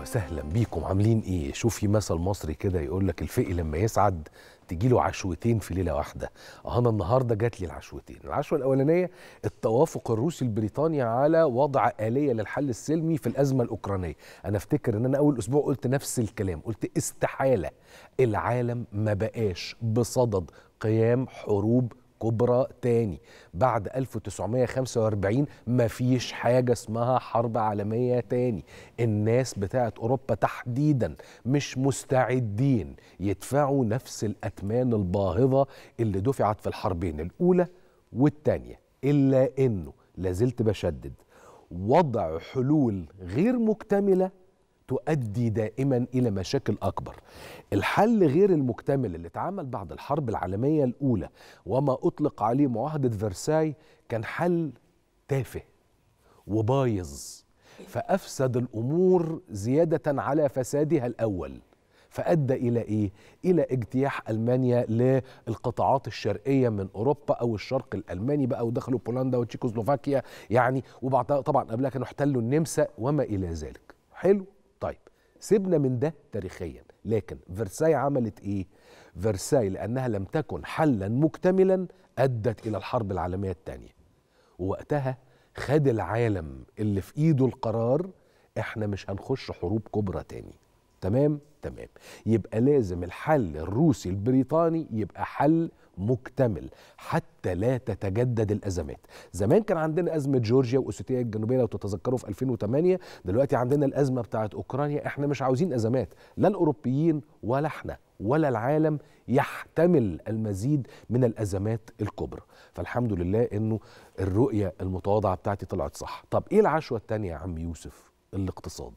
وسهلا بيكم عاملين ايه شوف في مثل مصري كده يقول لك الفقي لما يسعد تجيله عشوتين في ليله واحده انا النهارده جات لي العشوتين العشوه الاولانيه التوافق الروسي البريطاني على وضع اليه للحل السلمي في الازمه الاوكرانيه انا افتكر ان انا اول اسبوع قلت نفس الكلام قلت استحاله العالم ما بقاش بصدد قيام حروب كبرى تاني بعد 1945 مفيش حاجة اسمها حرب عالمية تاني الناس بتاعت أوروبا تحديدا مش مستعدين يدفعوا نفس الأتمان الباهظة اللي دفعت في الحربين الأولى والتانية إلا أنه لازلت بشدد وضع حلول غير مكتمله تؤدي دائما الى مشاكل اكبر. الحل غير المكتمل اللي اتعمل بعد الحرب العالميه الاولى وما اطلق عليه معاهده فرساي كان حل تافه وبايظ فافسد الامور زياده على فسادها الاول. فادى الى ايه؟ الى اجتياح المانيا للقطاعات الشرقيه من اوروبا او الشرق الالماني بقى ودخلوا بولندا وتشيكوسلوفاكيا يعني وبعدها طبعا قبلها كانوا احتلوا النمسا وما الى ذلك. حلو؟ طيب سيبنا من ده تاريخيا لكن فرساي عملت ايه فرساي لانها لم تكن حلا مكتملا ادت الى الحرب العالميه الثانيه ووقتها خد العالم اللي في ايده القرار احنا مش هنخش حروب كبرى تاني تمام تمام يبقى لازم الحل الروسي البريطاني يبقى حل مكتمل حتى لا تتجدد الازمات زمان كان عندنا ازمه جورجيا واوسيتيا الجنوبيه لو تتذكروا في 2008 دلوقتي عندنا الازمه بتاعت اوكرانيا احنا مش عاوزين ازمات لا الاوروبيين ولا احنا ولا العالم يحتمل المزيد من الازمات الكبرى فالحمد لله انه الرؤيه المتواضعه بتاعتي طلعت صح طب ايه العشوه الثانيه يا عم يوسف الاقتصاد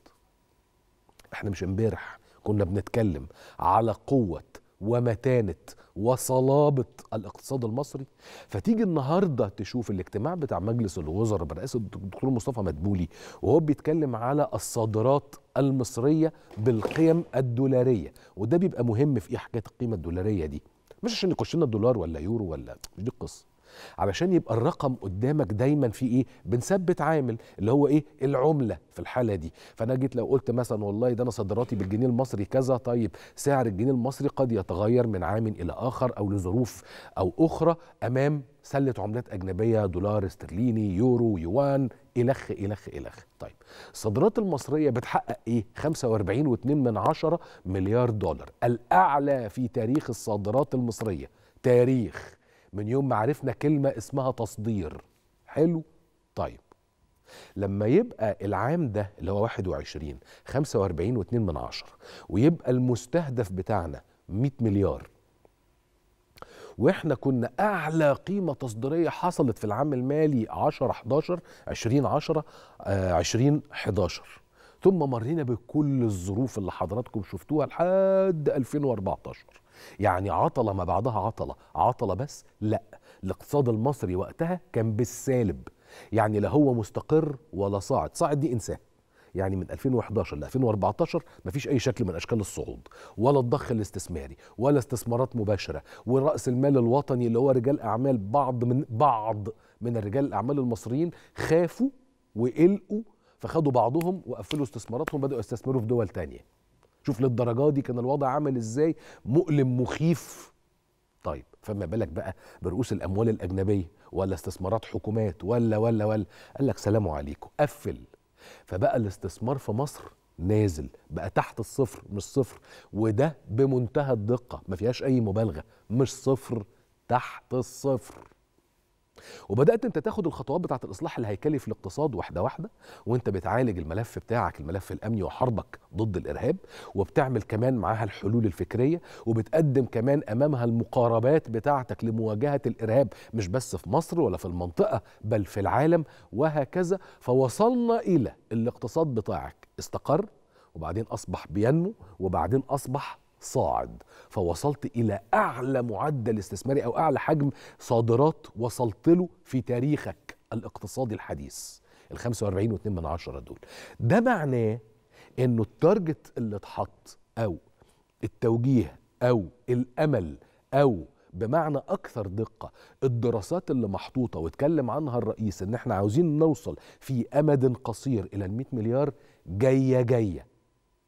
احنا مش امبارح كنا بنتكلم على قوه ومتانه وصلابه الاقتصاد المصري فتيجي النهارده تشوف الاجتماع بتاع مجلس الوزراء برئاسه الدكتور مصطفى مدبولي وهو بيتكلم على الصادرات المصريه بالقيم الدولاريه وده بيبقى مهم في ايه حكايه القيمه الدولاريه دي مش عشان يخش لنا دولار ولا يورو ولا مش دي القصه علشان يبقى الرقم قدامك دايما في ايه بنثبت عامل اللي هو ايه العمله في الحاله دي فانا جيت لو قلت مثلا والله ده انا صادراتي بالجنيه المصري كذا طيب سعر الجنيه المصري قد يتغير من عام الى اخر او لظروف او اخرى امام سله عملات اجنبيه دولار استرليني يورو يوان الخ الخ الخ طيب الصادرات المصريه بتحقق ايه 45.2 من عشرة مليار دولار الاعلى في تاريخ الصادرات المصريه تاريخ من يوم ما عرفنا كلمة اسمها تصدير حلو طيب لما يبقى العام ده اللي هو 21 45 و2 من عشرة ويبقى المستهدف بتاعنا 100 مليار واحنا كنا اعلى قيمه تصديريه حصلت في العام المالي 10 11 20 10 آه 20 11 ثم مرينا بكل الظروف اللي حضراتكم شفتوها لحد 2014 يعني عطله ما بعدها عطله عطله بس لا الاقتصاد المصري وقتها كان بالسالب يعني لا هو مستقر ولا صاعد صاعد دي انساه يعني من 2011 ل 2014 مفيش اي شكل من اشكال الصعود ولا الضخ الاستثماري ولا استثمارات مباشره وراس المال الوطني اللي هو رجال اعمال بعض من بعض من الرجال الاعمال المصريين خافوا وقلقوا فخدوا بعضهم وقفلوا استثماراتهم بدأوا يستثمروا في دول تانية شوف للدرجة دي كان الوضع عامل ازاي مؤلم مخيف طيب فما بالك بقى برؤوس الأموال الأجنبية ولا استثمارات حكومات ولا ولا ولا قال لك سلام عليكم قفل فبقى الاستثمار في مصر نازل بقى تحت الصفر مش صفر وده بمنتهى الدقة ما فيهاش أي مبالغة مش صفر تحت الصفر وبدات انت تاخد الخطوات بتاعه الاصلاح الهيكلي في الاقتصاد واحده واحده وانت بتعالج الملف بتاعك الملف الامني وحربك ضد الارهاب وبتعمل كمان معاها الحلول الفكريه وبتقدم كمان امامها المقاربات بتاعتك لمواجهه الارهاب مش بس في مصر ولا في المنطقه بل في العالم وهكذا فوصلنا الى الاقتصاد بتاعك استقر وبعدين اصبح بينمو وبعدين اصبح صاعد فوصلت الى اعلى معدل استثماري او اعلى حجم صادرات وصلت له في تاريخك الاقتصادي الحديث ال 45.2 من عشرة دول ده معناه انه التارجت اللي اتحط او التوجيه او الامل او بمعنى اكثر دقه الدراسات اللي محطوطه واتكلم عنها الرئيس ان احنا عاوزين نوصل في امد قصير الى ال 100 مليار جايه جايه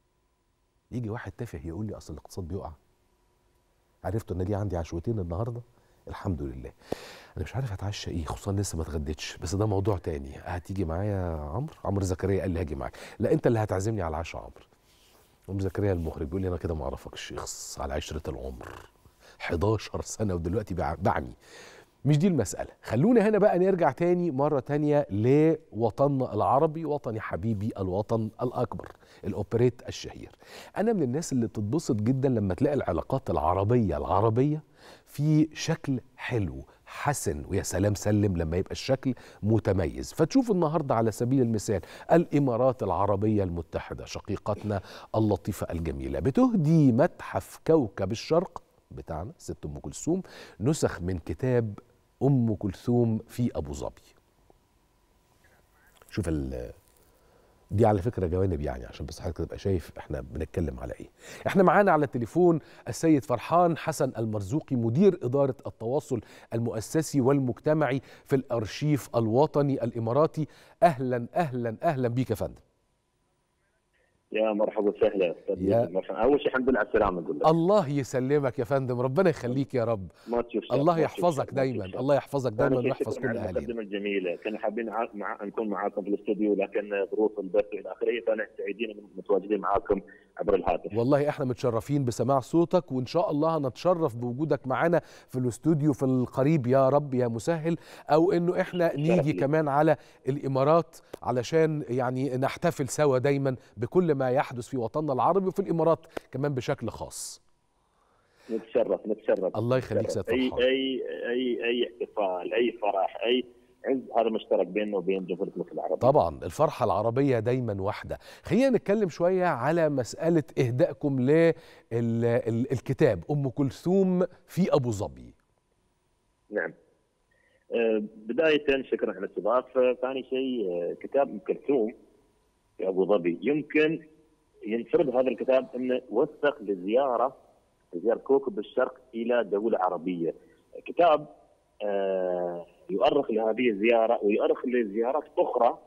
يجي واحد تافه يقول لي اصل الاقتصاد بيقع عرفتوا ان دي عندي عشوتين النهارده الحمد لله انا مش عارف هتعشى ايه خصوصا لسه ما اتغديتش بس ده موضوع تاني هتيجي معايا يا عمرو عمرو زكريا قال لي هاجي معاك لا انت اللي هتعزمني على العشاء عمرو عمرو زكريا المخرج بيقول لي انا كده ما اعرفكش اخص على عشره العمر 11 سنه ودلوقتي بعني مش دي المسألة خلونا هنا بقى نرجع تاني مرة تانية لوطننا العربي وطني حبيبي الوطن الأكبر الأوبريت الشهير أنا من الناس اللي بتتبسط جدا لما تلاقي العلاقات العربية العربية في شكل حلو حسن ويا سلام سلم لما يبقى الشكل متميز فتشوف النهارده على سبيل المثال الامارات العربيه المتحده شقيقتنا اللطيفه الجميله بتهدي متحف كوكب الشرق بتاعنا ست ام كلثوم نسخ من كتاب ام كلثوم في ابو ظبي شوف دي على فكره جوانب يعني عشان بس حضرتك تبقى شايف احنا بنتكلم على ايه احنا معانا على التليفون السيد فرحان حسن المرزوقي مدير اداره التواصل المؤسسي والمجتمعي في الارشيف الوطني الاماراتي اهلا اهلا اهلا بيك يا فندم يا مرحبا وسهلا يا اول شيء الحمد لله على السلامه نقول لك الله يسلمك يا فندم ربنا يخليك يا رب ما تشوف الله يحفظك دايما الله يحفظك دايما ويحفظ كل اهالينا المقدمه الجميله كنا حابين مع... نكون معاكم في الاستوديو لكن ظروف البث الى اخره فاحنا سعيدين متواجدين معاكم عبر الهاتف والله احنا متشرفين بسماع صوتك وان شاء الله هنتشرف بوجودك معانا في الاستوديو في القريب يا رب يا مسهل او انه احنا نيجي كمان على الامارات علشان يعني نحتفل سوا دايما بكل ما يحدث في وطننا العربي وفي الامارات كمان بشكل خاص نتشرف نتشرف الله يخليك سيد اي اي اي اي احتفال اي فرح اي عز هذا مشترك بيننا وبين جمهوريه مصر العربيه طبعا الفرحه العربيه دايما واحده خلينا نتكلم شويه على مساله اهدائكم للكتاب ام كلثوم في ابو ظبي نعم بدايه شكرا على الاستضافه ثاني شيء كتاب ام كلثوم في ابو ظبي يمكن ينفرد هذا الكتاب انه وثق لزياره زياره كوكب الشرق الى دوله عربيه كتاب آه يؤرخ لهذه الزياره ويؤرخ لزيارات اخرى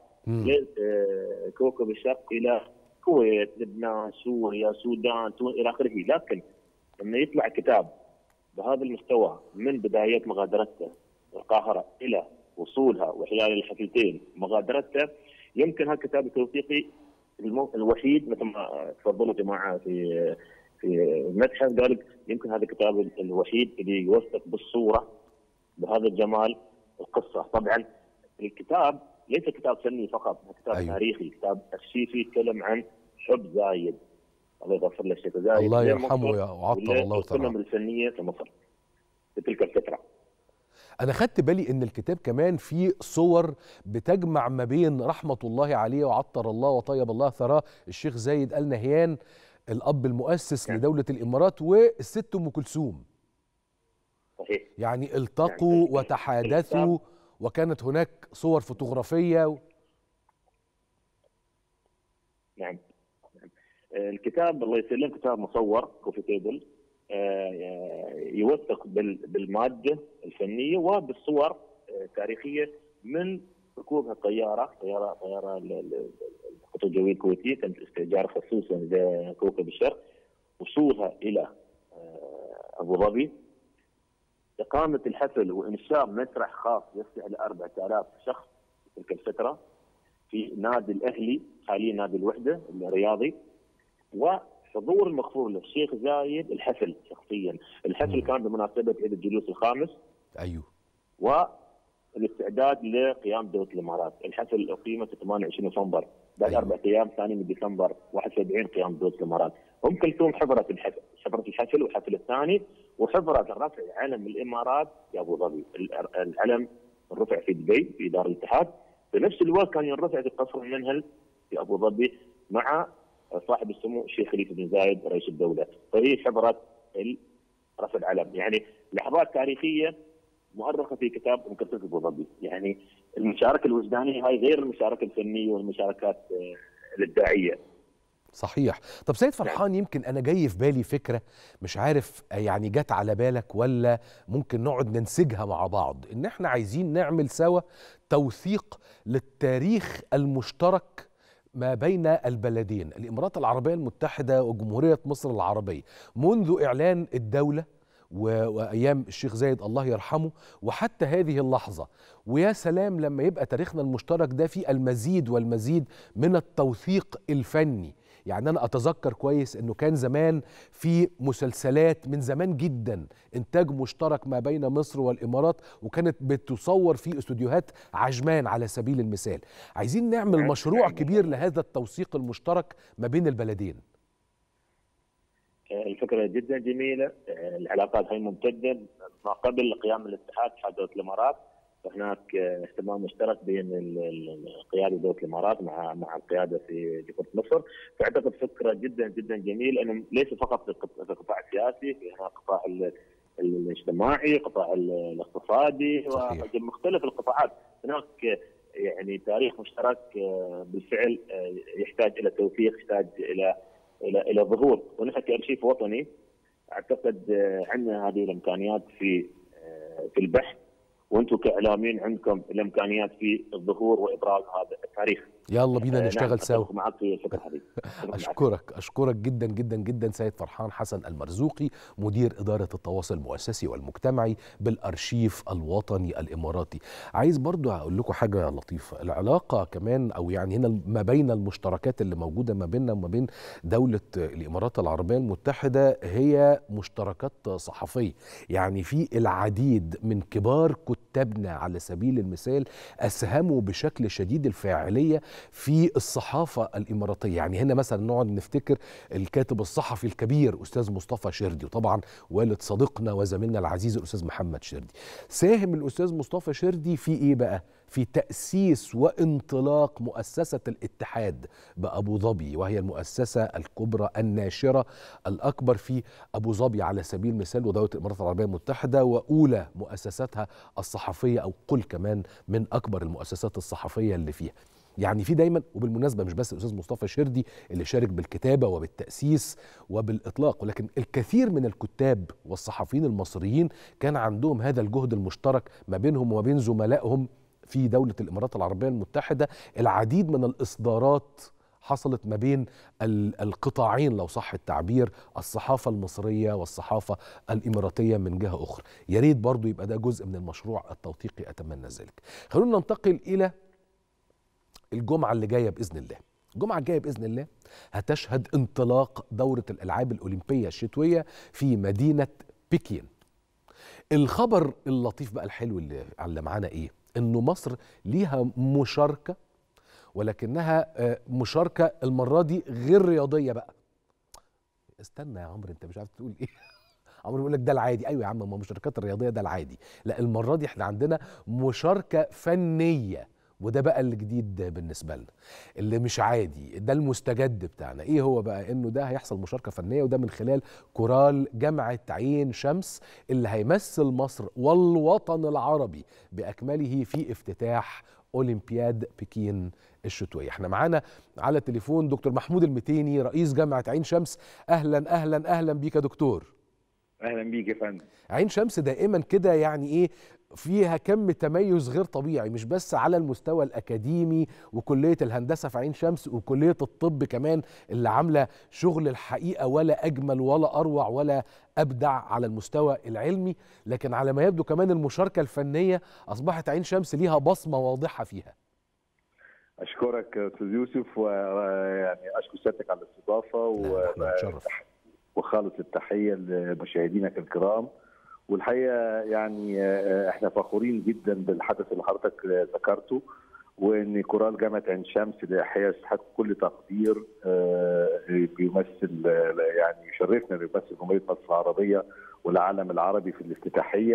لكوكب الشرق الى الكويت، لبنان، سوريا، السودان، تونس الى اخره، لكن لما يطلع كتاب بهذا المستوى من بدايه مغادرته القاهره الى وصولها وخلال الحفلتين مغادرته يمكن هذا الكتاب التوثيقي الوحيد مثل ما تفضلوا جماعه في في المتحف قال يمكن هذا الكتاب الوحيد اللي يوثق بالصوره بهذا الجمال القصه، طبعا الكتاب ليس كتاب فني فقط، كتاب أيوه. تاريخي، كتاب ارشيفي يتكلم عن حب زايد الله يغفر له الشيخ زايد الله يرحمه ويعطر الله تعالى القمم الفنيه في مصر في تلك الفتره. انا خدت بالي ان الكتاب كمان فيه صور بتجمع ما بين رحمه الله عليه وعطر الله وطيب الله ثراه الشيخ زايد ال نهيان الاب المؤسس يعني. لدوله الامارات والست ام كلثوم صحيح يعني التقوا يعني وتحادثوا وكانت هناك صور فوتوغرافيه و... نعم الكتاب الله يسلم كتاب مصور كوفي تيبل يوثق بالماده الفنيه وبالصور التاريخيه من ركوبها الطياره طياره طياره الخطوط الجويه الكويتيه كانت استئجار خصوصا لكوكب الشرق وصولها الى ابو ظبي اقامه الحفل وانشاء مسرح خاص يسع ل 4000 شخص في تلك الفتره في نادي الاهلي حاليا نادي الوحده الرياضي و حضور المغفور له الشيخ زايد الحفل شخصيا الحفل مم. كان بمناسبه عيد الجلوس الخامس ايوه والاستعداد لقيام دوله الامارات الحفل اقيم في 28 نوفمبر بعد أيوه. اربع ايام ثاني من ديسمبر 71 قيام دوله الامارات ام كلثوم حضرت الحفل حضرت الحفل والحفل الثاني وحضرت رفع علم الامارات في ابو ظبي العلم رفع في دبي في دار الاتحاد في نفس الوقت كان ينرفع في قصر المنهل في ابو ظبي مع صاحب السمو الشيخ خليفه بن زايد رئيس الدوله فهي حضرت رفع العلم يعني لحظات تاريخيه مؤرخه في كتاب ام كلثوم ابو ظبي يعني المشاركه الوجدانيه هاي غير المشاركه الفنيه والمشاركات الابداعيه صحيح طب سيد فرحان يمكن انا جاي في بالي فكره مش عارف يعني جت على بالك ولا ممكن نقعد ننسجها مع بعض ان احنا عايزين نعمل سوا توثيق للتاريخ المشترك ما بين البلدين الامارات العربيه المتحده وجمهوريه مصر العربيه منذ اعلان الدوله و- وايام الشيخ زايد الله يرحمه وحتى هذه اللحظه ويا سلام لما يبقى تاريخنا المشترك ده فيه المزيد والمزيد من التوثيق الفني يعني انا اتذكر كويس انه كان زمان في مسلسلات من زمان جدا انتاج مشترك ما بين مصر والامارات وكانت بتصور في استوديوهات عجمان على سبيل المثال عايزين نعمل مشروع كبير لهذا التوثيق المشترك ما بين البلدين الفكره جدا جميله العلاقات هي ممتده ما قبل قيام الاتحاد اتحاد دوله الامارات فهناك اهتمام مشترك بين ال- ال- قياده دوله الامارات مع مع القياده في جمهوريه مصر فاعتقد فكره جدا جدا جميله انه ليس فقط في القط- في القطاع السياسي في هناك قطاع ال- الاجتماعي قطاع ال- الاقتصادي صحيح. ومختلف القطاعات هناك يعني تاريخ مشترك بالفعل يحتاج الى توثيق يحتاج الى الى الى ظهور ونحن كارشيف وطني اعتقد عندنا هذه الامكانيات في في البحث وانتم كاعلاميين عندكم الامكانيات في الظهور وابراز هذا التاريخ. يلا بينا نعم، نشتغل سوا أتفق معك في الفكره هذه. أتفق معك. أشكرك أشكرك جدا جدا جدا سيد فرحان حسن المرزوقي مدير إدارة التواصل المؤسسي والمجتمعي بالأرشيف الوطني الإماراتي عايز برضو أقول لكم حاجة لطيفة العلاقة كمان أو يعني هنا ما بين المشتركات اللي موجودة ما بيننا وما بين دولة الإمارات العربية المتحدة هي مشتركات صحفية يعني في العديد من كبار كتابنا على سبيل المثال أسهموا بشكل شديد الفاعلية في الصحافة الإماراتية يعني هنا مثلا نقعد نفتكر الكاتب الصحفي الكبير أستاذ مصطفى شردي وطبعا والد صديقنا وزميلنا العزيز الأستاذ محمد شردي ساهم الأستاذ مصطفى شردي في إيه بقى؟ في تأسيس وانطلاق مؤسسة الاتحاد بأبو ظبي وهي المؤسسة الكبرى الناشرة الأكبر في أبو ظبي على سبيل المثال ودولة الإمارات العربية المتحدة وأولى مؤسساتها الصحفية أو قل كمان من أكبر المؤسسات الصحفية اللي فيها يعني في دايما وبالمناسبه مش بس الاستاذ مصطفى شردي اللي شارك بالكتابه وبالتاسيس وبالاطلاق ولكن الكثير من الكتاب والصحفيين المصريين كان عندهم هذا الجهد المشترك ما بينهم وما بين زملائهم في دوله الامارات العربيه المتحده العديد من الاصدارات حصلت ما بين ال- القطاعين لو صح التعبير الصحافة المصرية والصحافة الإماراتية من جهة أخرى يا ريت برضو يبقى ده جزء من المشروع التوثيقي أتمنى ذلك خلونا ننتقل إلى الجمعة اللي جاية بإذن الله الجمعة الجاية بإذن الله هتشهد انطلاق دورة الألعاب الأولمبية الشتوية في مدينة بكين الخبر اللطيف بقى الحلو اللي اللي معانا إيه إنه مصر ليها مشاركة ولكنها آه، مشاركة المرة دي غير رياضية بقى استنى يا عمرو انت مش عارف تقول ايه عمرو بيقول لك ده العادي ايوه يا عم ما المشاركات الرياضيه ده العادي لا المره دي احنا عندنا مشاركه فنيه وده بقى الجديد بالنسبه لنا اللي مش عادي ده المستجد بتاعنا ايه هو بقى انه ده هيحصل مشاركه فنيه وده من خلال كورال جامعه عين شمس اللي هيمثل مصر والوطن العربي باكمله في افتتاح اولمبياد بكين الشتويه احنا معانا على التليفون دكتور محمود المتيني رئيس جامعه عين شمس اهلا اهلا اهلا بيك يا دكتور اهلا بيك يا فندم عين شمس دائما كده يعني ايه فيها كم تميز غير طبيعي مش بس على المستوى الاكاديمي وكليه الهندسه في عين شمس وكليه الطب كمان اللي عامله شغل الحقيقه ولا اجمل ولا اروع ولا ابدع على المستوى العلمي لكن على ما يبدو كمان المشاركه الفنيه اصبحت عين شمس ليها بصمه واضحه فيها اشكرك يا استاذ يوسف ويعني اشكر سيادتك على الاستضافه لا، احنا و- نتشرف. وخالص التحيه لمشاهدينك الكرام والحقيقه يعني آه، احنا فخورين جدا بالحدث اللي حضرتك آه، ذكرته وان كورال جامعه عين شمس لاحياء يستحق كل تقدير آه، بيمثل آه، يعني يشرفنا بيمثل جمهوريه مصر العربيه والعالم العربي في الافتتاحيه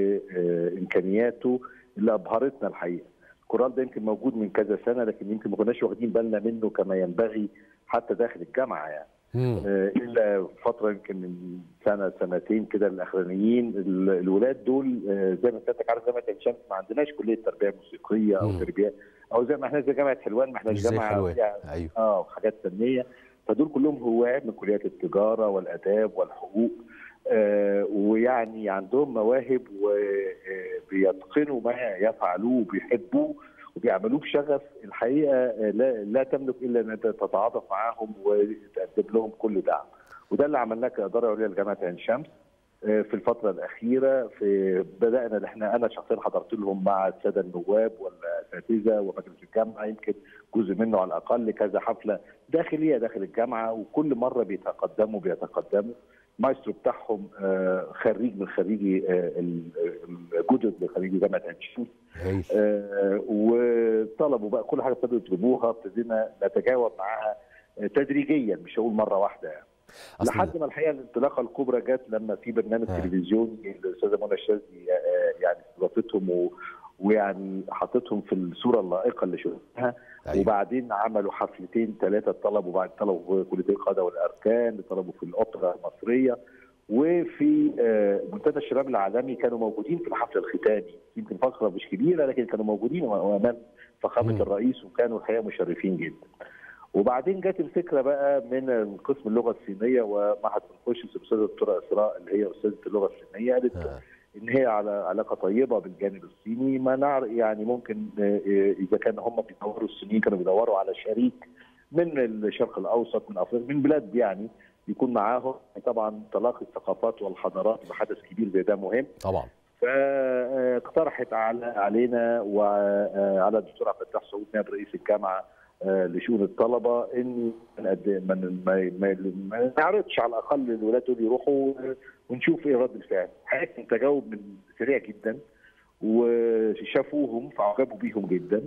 بامكانياته اللي ابهرتنا الحقيقه. كورال ده يمكن موجود من كذا سنه لكن يمكن ما كناش واخدين بالنا منه كما ينبغي حتى داخل الجامعه يعني. مم. آه، الا فتره يمكن من سنه سنتين كده الاخرانيين ال- الولاد دول آه، زي ما سيادتك عارف جامعه عين شمس ما عندناش كليه تربيه موسيقيه او مم. تربيه او زي ما احنا زي جامعه حلوان ما احناش مش زي جامعه حلوان فيها ايوه اه حاجات فنيه فدول كلهم هواة من كليات التجاره والاداب والحقوق آه ويعني عندهم مواهب وبيتقنوا ما يفعلوه وبيحبوه وبيعملوه بشغف الحقيقه آه، لا, لا تملك الا ان انت تتعاطف معاهم وتقدم لهم كل دعم وده اللي عملناه كاداره عليا لجامعه عين شمس آه، في الفترة الأخيرة في بدأنا إن احنا أنا شخصيا حضرت لهم مع السادة النواب والأساتذة ومجلس الجامعة يمكن جزء منه على الأقل كذا حفلة داخلية داخل الجامعة وكل مرة بيتقدموا بيتقدموا مايسترو بتاعهم آه، خريج من خريجي آه، ال- الجدد لخريجي جامعة عين شمس هايل آه، وطلبوا بقى كل حاجه ابتدوا يطلبوها ابتدينا نتجاوب معاها آه، تدريجيا مش هقول مره واحده يعني أصل- لحد ما الحقيقه الانطلاقه الكبرى جت لما في برنامج ها. تلفزيوني الاستاذه منى الشاذلي آه، يعني استضافتهم و- ويعني حطتهم في الصوره اللائقه اللي شفناها أيوة. وبعدين عملوا حفلتين ثلاثه طلبوا بعد طلبوا في كليه القاده والاركان طلبوا في الاوبرا المصريه وفي آه، منتدى الشباب العالمي كانوا موجودين في الحفل الختامي يمكن فقره مش كبيره لكن كانوا موجودين امام فخامه مم. الرئيس وكانوا الحقيقه مشرفين جدا. وبعدين جت الفكره بقى من قسم اللغه الصينيه ومعهد الخشس الاستاذه الدكتوره اسراء اللي هي استاذه اللغه الصينيه قالت ها. ان هي على علاقه طيبه بالجانب الصيني ما نعرف يعني ممكن آه، آه، اذا كان هم بيدوروا الصينيين كانوا بيدوروا على شريك من الشرق الاوسط من افريقيا من بلاد يعني يكون معاهم طبعا تلاقي الثقافات والحضارات بحدث كبير زي ده مهم طبعا فاقترحت على علينا وعلى الدكتور عبد الفتاح سعود نائب رئيس الجامعه آه، لشؤون الطلبه ان ما ما ما- ما نعرضش على الاقل الولاد دول يروحوا آه، ونشوف ايه رد الفعل. حقيقه كان تجاوب من سريع جدا وشافوهم فعجبوا بيهم جدا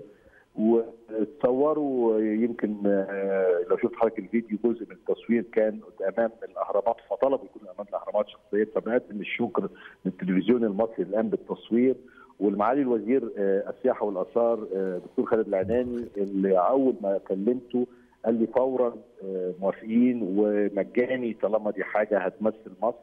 وتصوروا يمكن آه، لو شفت حضرتك الفيديو جزء من التصوير كان امام الاهرامات فطلبوا يكون امام الاهرامات شخصيا فبقدم الشكر للتلفزيون المصري اللي قام بالتصوير والمعالي الوزير آه، السياحه والاثار آه، دكتور خالد العناني اللي اول ما كلمته قال لي فورا آه، موافقين ومجاني طالما دي حاجه هتمثل مصر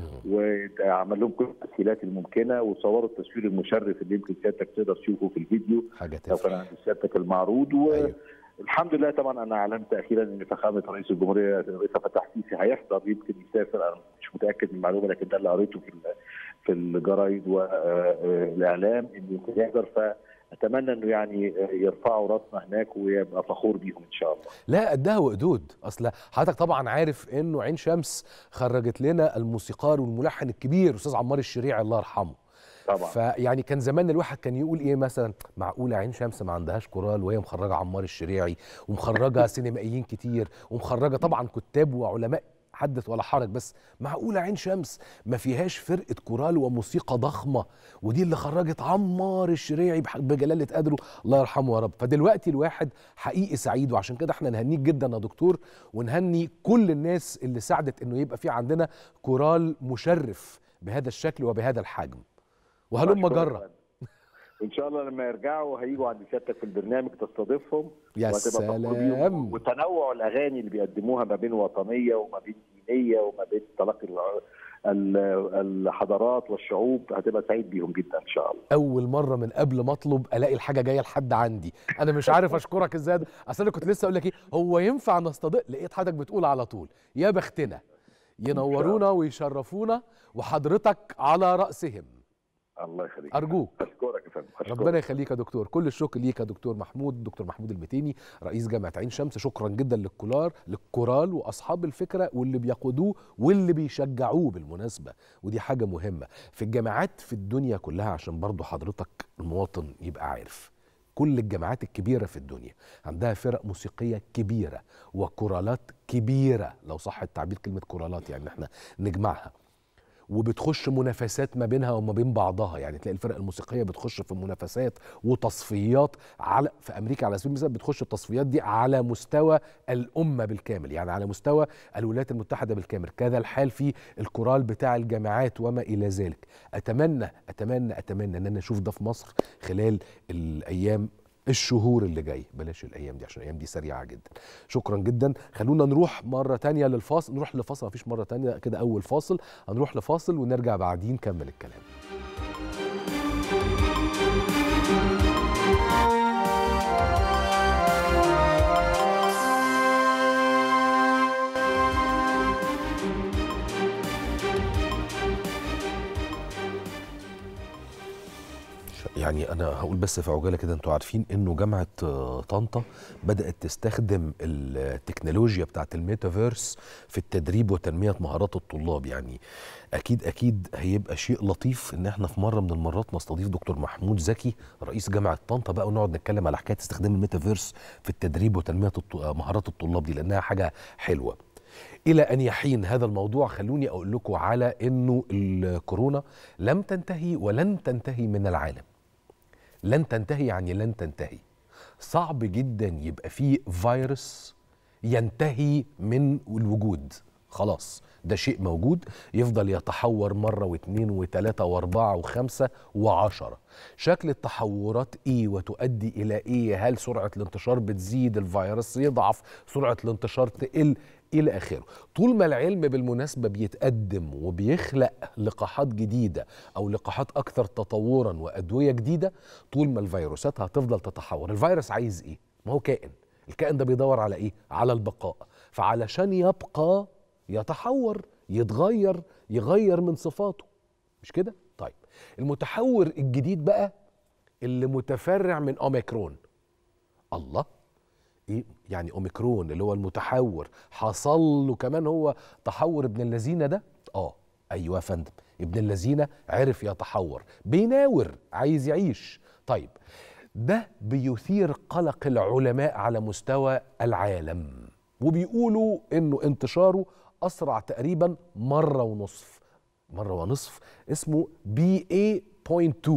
وعمل لهم كل التسهيلات الممكنه وصوروا التصوير المشرف اللي يمكن سيادتك تقدر تشوفه في الفيديو حاجه لو كان تفرح عند سيادتك المعروض أيوة. والحمد لله طبعا انا اعلنت اخيرا ان فخامه رئيس الجمهوريه الرئيس عبد الفتاح السيسي هيحضر يمكن يسافر انا مش متاكد من المعلومه لكن ده اللي قريته في ال- في الجرايد والاعلام انه يمكن يحضر فاتمنى انه يعني يرفعوا راسنا هناك ويبقى فخور بيهم ان شاء الله. لا قدها وقدود اصل حضرتك طبعا عارف انه عين شمس خرجت لنا الموسيقار والملحن الكبير استاذ عمار الشريعي الله يرحمه طبعا فيعني كان زمان الواحد كان يقول ايه مثلا معقوله عين شمس ما عندهاش كورال وهي مخرجه عمار الشريعي ومخرجه سينمائيين كتير ومخرجه طبعا كتاب وعلماء حدث ولا حرج بس معقوله عين شمس ما فيهاش فرقه كورال وموسيقى ضخمه ودي اللي خرجت عمار الشريعي بح- بجلاله قدره الله يرحمه يا رب فدلوقتي الواحد حقيقي سعيد وعشان كده احنا نهنيك جدا يا دكتور ونهني كل الناس اللي ساعدت انه يبقى في عندنا كورال مشرف بهذا الشكل وبهذا الحجم وهلم أشكرك. جرة ان شاء الله لما يرجعوا هيجوا عند سيادتك في البرنامج تستضيفهم يا وهتبقى فخور بيهم. سلام وتنوع الاغاني اللي بيقدموها ما بين وطنيه وما بين دينيه وما بين تلقي الع- ال- الحضارات والشعوب هتبقى سعيد بيهم جدا ان شاء الله اول مره من قبل ما اطلب الاقي الحاجه جايه لحد عندي انا مش عارف اشكرك ازاي ده. اصل انا كنت لسه اقول لك ايه هو ينفع نستضيف لقيت حضرتك بتقول على طول يا بختنا ينورونا ويشرفونا وحضرتك على راسهم الله يخليك ارجوك اشكرك يا فندم أشكرك. ربنا يخليك يا دكتور كل الشكر ليك يا دكتور محمود دكتور محمود المتيني رئيس جامعه عين شمس شكرا جدا للكولار للكورال واصحاب الفكره واللي بيقودوه واللي بيشجعوه بالمناسبه ودي حاجه مهمه في الجامعات في الدنيا كلها عشان برضو حضرتك المواطن يبقى عارف كل الجامعات الكبيرة في الدنيا عندها فرق موسيقية كبيرة وكورالات كبيرة لو صح التعبير كلمة كورالات يعني احنا نجمعها وبتخش منافسات ما بينها وما بين بعضها يعني تلاقي الفرق الموسيقيه بتخش في منافسات وتصفيات على في امريكا على سبيل المثال بتخش التصفيات دي على مستوى الامه بالكامل يعني على مستوى الولايات المتحده بالكامل كذا الحال في الكورال بتاع الجامعات وما الى ذلك اتمنى اتمنى اتمنى ان انا اشوف ده في مصر خلال الايام الشهور اللي جاي بلاش الايام دي عشان الايام دي سريعه جدا شكرا جدا خلونا نروح مره تانية للفاصل نروح لفاصل مفيش مره تانية كده اول فاصل هنروح لفاصل ونرجع بعدين نكمل الكلام يعني انا هقول بس في عجاله كده انتوا عارفين انه جامعه آه، طنطا بدات تستخدم التكنولوجيا بتاعت الميتافيرس في التدريب وتنميه مهارات الطلاب يعني اكيد اكيد هيبقى شيء لطيف ان احنا في مره من المرات نستضيف دكتور محمود زكي رئيس جامعه طنطا بقى ونقعد نتكلم على حكايه استخدام الميتافيرس في التدريب وتنميه الط- آه، مهارات الطلاب دي لانها حاجه حلوه الى ان يحين هذا الموضوع خلوني اقول لكم على انه الكورونا لم تنتهي ولن تنتهي من العالم لن تنتهي يعني لن تنتهي صعب جدا يبقى فيه فيروس ينتهي من الوجود خلاص ده شيء موجود يفضل يتحور مرة واثنين وثلاثة واربعة وخمسة وعشرة شكل التحورات ايه وتؤدي الى ايه هل سرعة الانتشار بتزيد الفيروس يضعف سرعة الانتشار تقل الى اخره طول ما العلم بالمناسبه بيتقدم وبيخلق لقاحات جديده او لقاحات اكثر تطورا وادويه جديده طول ما الفيروسات هتفضل تتحور الفيروس عايز ايه ما هو كائن الكائن ده بيدور على ايه على البقاء فعلشان يبقى يتحور يتغير يغير من صفاته مش كده طيب المتحور الجديد بقى اللي متفرع من اوميكرون الله ايه يعني اوميكرون اللي هو المتحور حصل له كمان هو تحور ابن اللذينه ده اه ايوه يا فندم ابن اللذينه عرف يتحور بيناور عايز يعيش طيب ده بيثير قلق العلماء على مستوى العالم وبيقولوا انه انتشاره اسرع تقريبا مره ونصف مره ونصف اسمه بي اي 2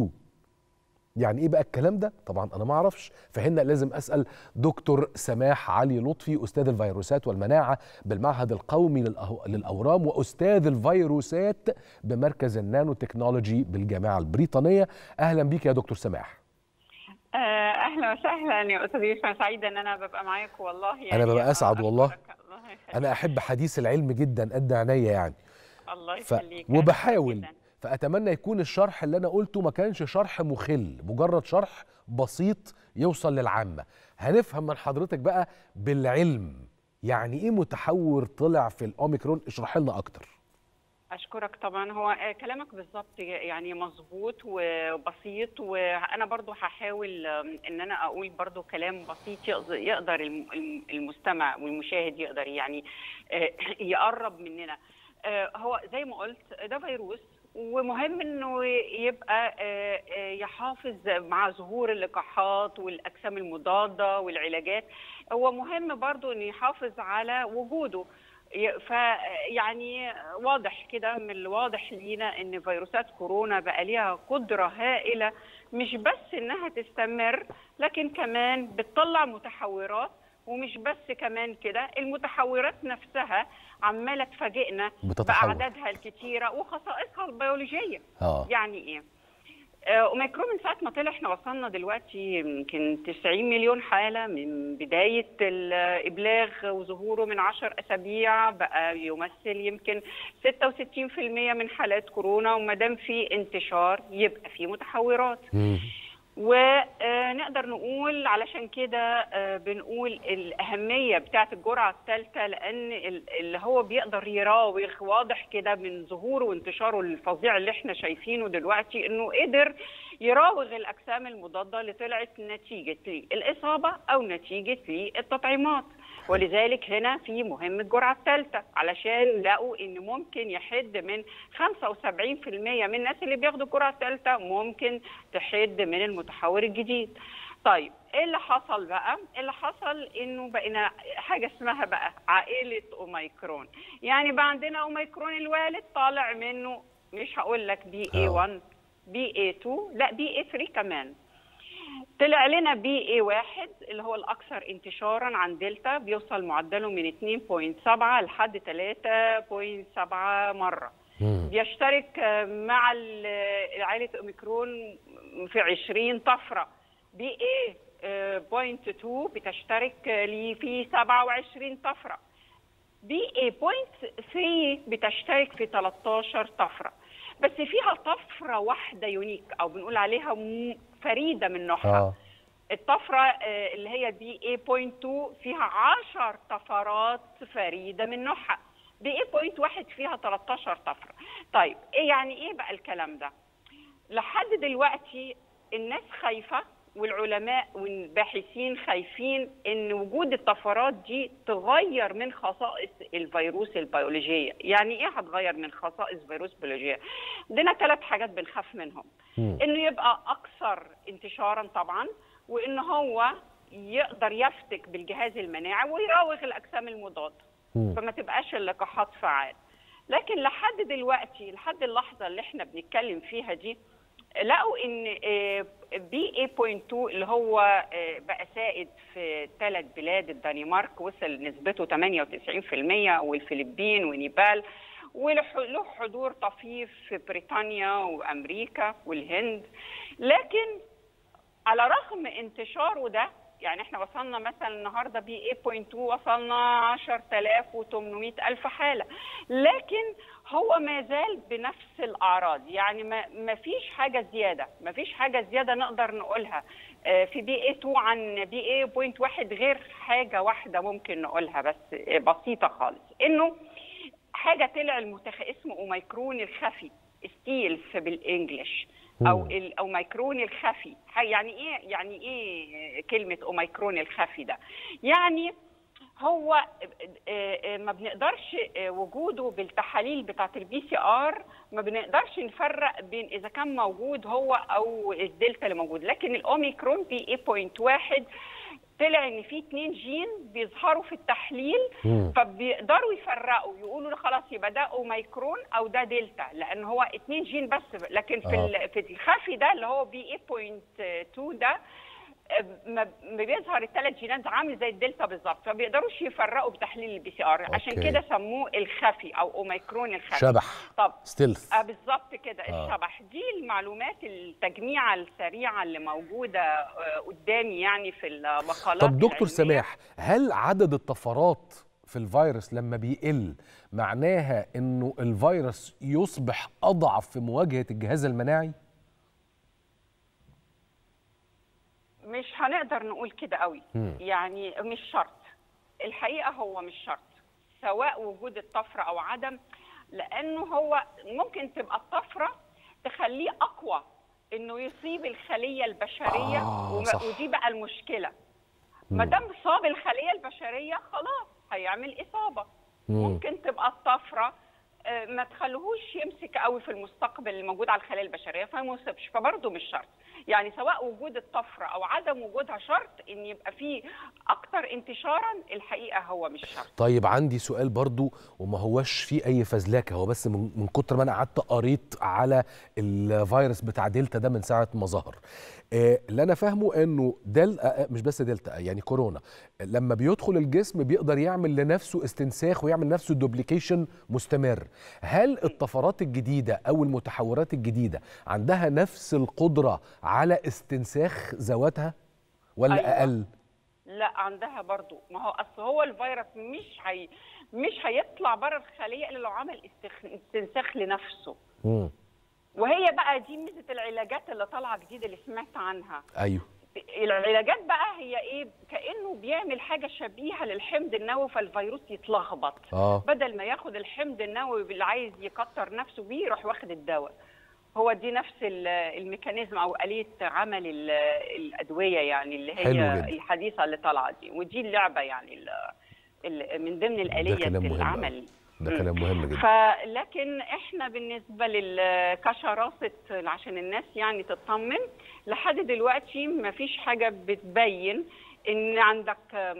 يعني ايه بقى الكلام ده طبعا انا ما اعرفش فهنا لازم اسال دكتور سماح علي لطفي استاذ الفيروسات والمناعه بالمعهد القومي للأهو- للاورام واستاذ الفيروسات بمركز النانو تكنولوجي بالجامعه البريطانيه اهلا بيك يا دكتور سماح آه، اهلا وسهلا يا استاذ يوسف انا سعيده ان انا ببقى معاك والله يعني أنا ببقى أسعد والله. أشكرك. الله يخليك. انا احب حديث العلم جدا قد عينيا يعني الله ف... يخليك أنا وبحاول جداً. فاتمنى يكون الشرح اللي انا قلته ما كانش شرح مخل مجرد شرح بسيط يوصل للعامه هنفهم من حضرتك بقى بالعلم يعني ايه متحور طلع في الاوميكرون اشرح لنا اكتر اشكرك طبعا هو آه، كلامك بالظبط يعني مظبوط وبسيط وانا برضو هحاول آم، ان انا اقول برضو كلام بسيط يقدر- يقدر الم- الم- المستمع والمشاهد يقدر يعني آه، يقرب مننا آه، هو زي ما قلت ده فيروس ومهم انه يبقى آه، آه، يحافظ مع ظهور اللقاحات والاجسام المضاده والعلاجات هو مهم برضو انه يحافظ على وجوده فيعني واضح كده من الواضح لينا ان فيروسات كورونا بقى ليها قدره هائله مش بس انها تستمر لكن كمان بتطلع متحورات ومش بس كمان كده المتحورات نفسها عماله تفاجئنا بتتحور. باعدادها الكتيره وخصائصها البيولوجيه اه يعني ايه آه، اوميكرون من ساعه ما طلع احنا وصلنا دلوقتي يمكن 90 مليون حاله من بدايه الابلاغ وظهوره من 10 اسابيع بقى يمثل يمكن 66% من حالات كورونا وما دام في انتشار يبقى في متحورات مم. ونقدر نقول علشان كده آه، بنقول الأهمية بتاعة الجرعة الثالثة لأن ال- اللي هو بيقدر يراوغ واضح كده من ظهوره وانتشاره الفظيع اللي احنا شايفينه دلوقتي إنه قدر يراوغ الأجسام المضادة اللي طلعت نتيجة للإصابة أو نتيجة للتطعيمات ولذلك هنا في مهمة الجرعة الثالثة علشان لقوا إن ممكن يحد من 75% من الناس اللي بياخدوا الجرعة الثالثة ممكن تحد من المتحور الجديد طيب ايه اللي حصل بقى؟ اللي حصل انه بقينا حاجه اسمها بقى عائله اوميكرون، يعني بقى عندنا اوميكرون الوالد طالع منه مش هقول لك بي اي 1 بي اي 2 لا بي اي 3 كمان. طلع لنا بي اي 1 اللي هو الاكثر انتشارا عن دلتا بيوصل معدله من 2.7 لحد 3.7 مره. مم. بيشترك آه، مع ال- عائله اوميكرون في 20 طفره بي اي بوينت 2 بتشترك آه، لي في 27 طفره بي اي بوينت 3 بتشترك في 13 طفره بس فيها طفره واحده يونيك او بنقول عليها م- فريده من نوعها اه الطفرة آه، اللي هي بي اي بوينت 2 فيها 10 طفرات فريدة من نوعها بي اي بوينت واحد فيها 13 طفرة طيب ايه يعني ايه بقى الكلام ده لحد دلوقتي الناس خايفه والعلماء والباحثين خايفين ان وجود الطفرات دي تغير من خصائص الفيروس البيولوجيه، يعني ايه هتغير من خصائص فيروس بيولوجيه؟ عندنا ثلاث حاجات بنخاف منهم، مم. انه يبقى اكثر انتشارا طبعا وان هو يقدر يفتك بالجهاز المناعي ويراوغ الاجسام المضاده. مم. فما تبقاش اللقاحات فعال لكن لحد دلوقتي لحد اللحظه اللي احنا بنتكلم فيها دي لقوا ان بي اي بوينت 2 اللي هو آه، بقى سائد في ثلاث بلاد الدنمارك وصل نسبته 98% والفلبين ونيبال وله حضور طفيف في بريطانيا وامريكا والهند لكن على رغم انتشاره ده يعني احنا وصلنا مثلا النهارده بي اي بوينت 2 وصلنا 10800 الف حاله لكن هو ما زال بنفس الاعراض يعني ما ما فيش حاجه زياده ما فيش حاجه زياده نقدر نقولها آه، في بي اي 2 عن بي اي بوينت 1 غير حاجه واحده ممكن نقولها بس آه، بسيطه خالص انه حاجه طلع المتخ اسمه اوميكرون الخفي ستيلز بالانجلش او مم. ال- او ميكرون الخفي ح- يعني ايه يعني ايه كلمه اوميكرون الخفي ده يعني هو آه، آه، ما بنقدرش آه، وجوده بالتحاليل بتاعه البي سي ار ما بنقدرش نفرق بين اذا كان موجود هو او الدلتا اللي موجود لكن الاوميكرون بي اي بوينت واحد طلع ان في اتنين جين بيظهروا في التحليل مم. فبيقدروا يفرقوا يقولوا خلاص يبقى ده اوميكرون او ده دلتا لان هو اتنين جين بس لكن في آه. ال- في الخفي ده اللي هو بي اي بوينت 2 ده آه، ما ما بيظهر الثلاث جينات عامل زي الدلتا بالظبط فما بيقدروش يفرقوا بتحليل البي سي ار عشان أوكي. كده سموه الخفي او اوميكرون الخفي شبح طب ستيلث اه بالظبط كده آه. الشبح دي المعلومات التجميعه السريعه اللي موجوده آه، قدامي يعني في المقالات طب دكتور العلمية. سماح هل عدد الطفرات في الفيروس لما بيقل معناها انه الفيروس يصبح اضعف في مواجهه الجهاز المناعي؟ مش هنقدر نقول كده قوي مم. يعني مش شرط الحقيقه هو مش شرط سواء وجود الطفره او عدم لانه هو ممكن تبقى الطفره تخليه اقوى انه يصيب الخليه البشريه آه، وما- صح. ودي بقى المشكله ما دام صاب الخليه البشريه خلاص هيعمل اصابه مم. ممكن تبقى الطفره آه، ما تخليهوش يمسك قوي في المستقبل الموجود على الخلايا البشريه فما يصيبش فبرضه مش شرط يعني سواء وجود الطفره او عدم وجودها شرط ان يبقى فيه اكتر انتشارا الحقيقه هو مش شرط طيب عندي سؤال برضو وما هوش فيه اي فزلكه هو بس من, من كتر ما انا قعدت قريت على الفيروس بتاع دلتا ده من ساعه ما ظهر آه، اللي انا فاهمه انه دل آه، مش بس دلتا يعني كورونا لما بيدخل الجسم بيقدر يعمل لنفسه استنساخ ويعمل نفسه دوبليكيشن مستمر هل الطفرات الجديده او المتحورات الجديده عندها نفس القدره على استنساخ ذواتها ولا أيوة. اقل لا عندها برضو ما هو اصل هو الفيروس مش هي مش هيطلع بره الخليه الا لو عمل استخ... استنساخ لنفسه مم. وهي بقى دي ميزه العلاجات اللي طالعه جديد اللي سمعت عنها ايوه العلاجات بقى هي ايه كانه بيعمل حاجه شبيهه للحمض النووي فالفيروس يتلخبط اه بدل ما ياخد الحمض النووي اللي عايز يكتر نفسه بيه يروح واخد الدواء هو دي نفس ال- الميكانيزم او اليه عمل ال- الادويه يعني اللي حلو هي جدا. الحديثه اللي طالعه دي ودي اللعبه يعني ال- ال- من ضمن الاليه كلام مهم أوي. العمل ده مم. كلام مهم جدا فلكن احنا بالنسبه لل كشراسه عشان الناس يعني تطمن لحد دلوقتي ما فيش حاجه بتبين ان عندك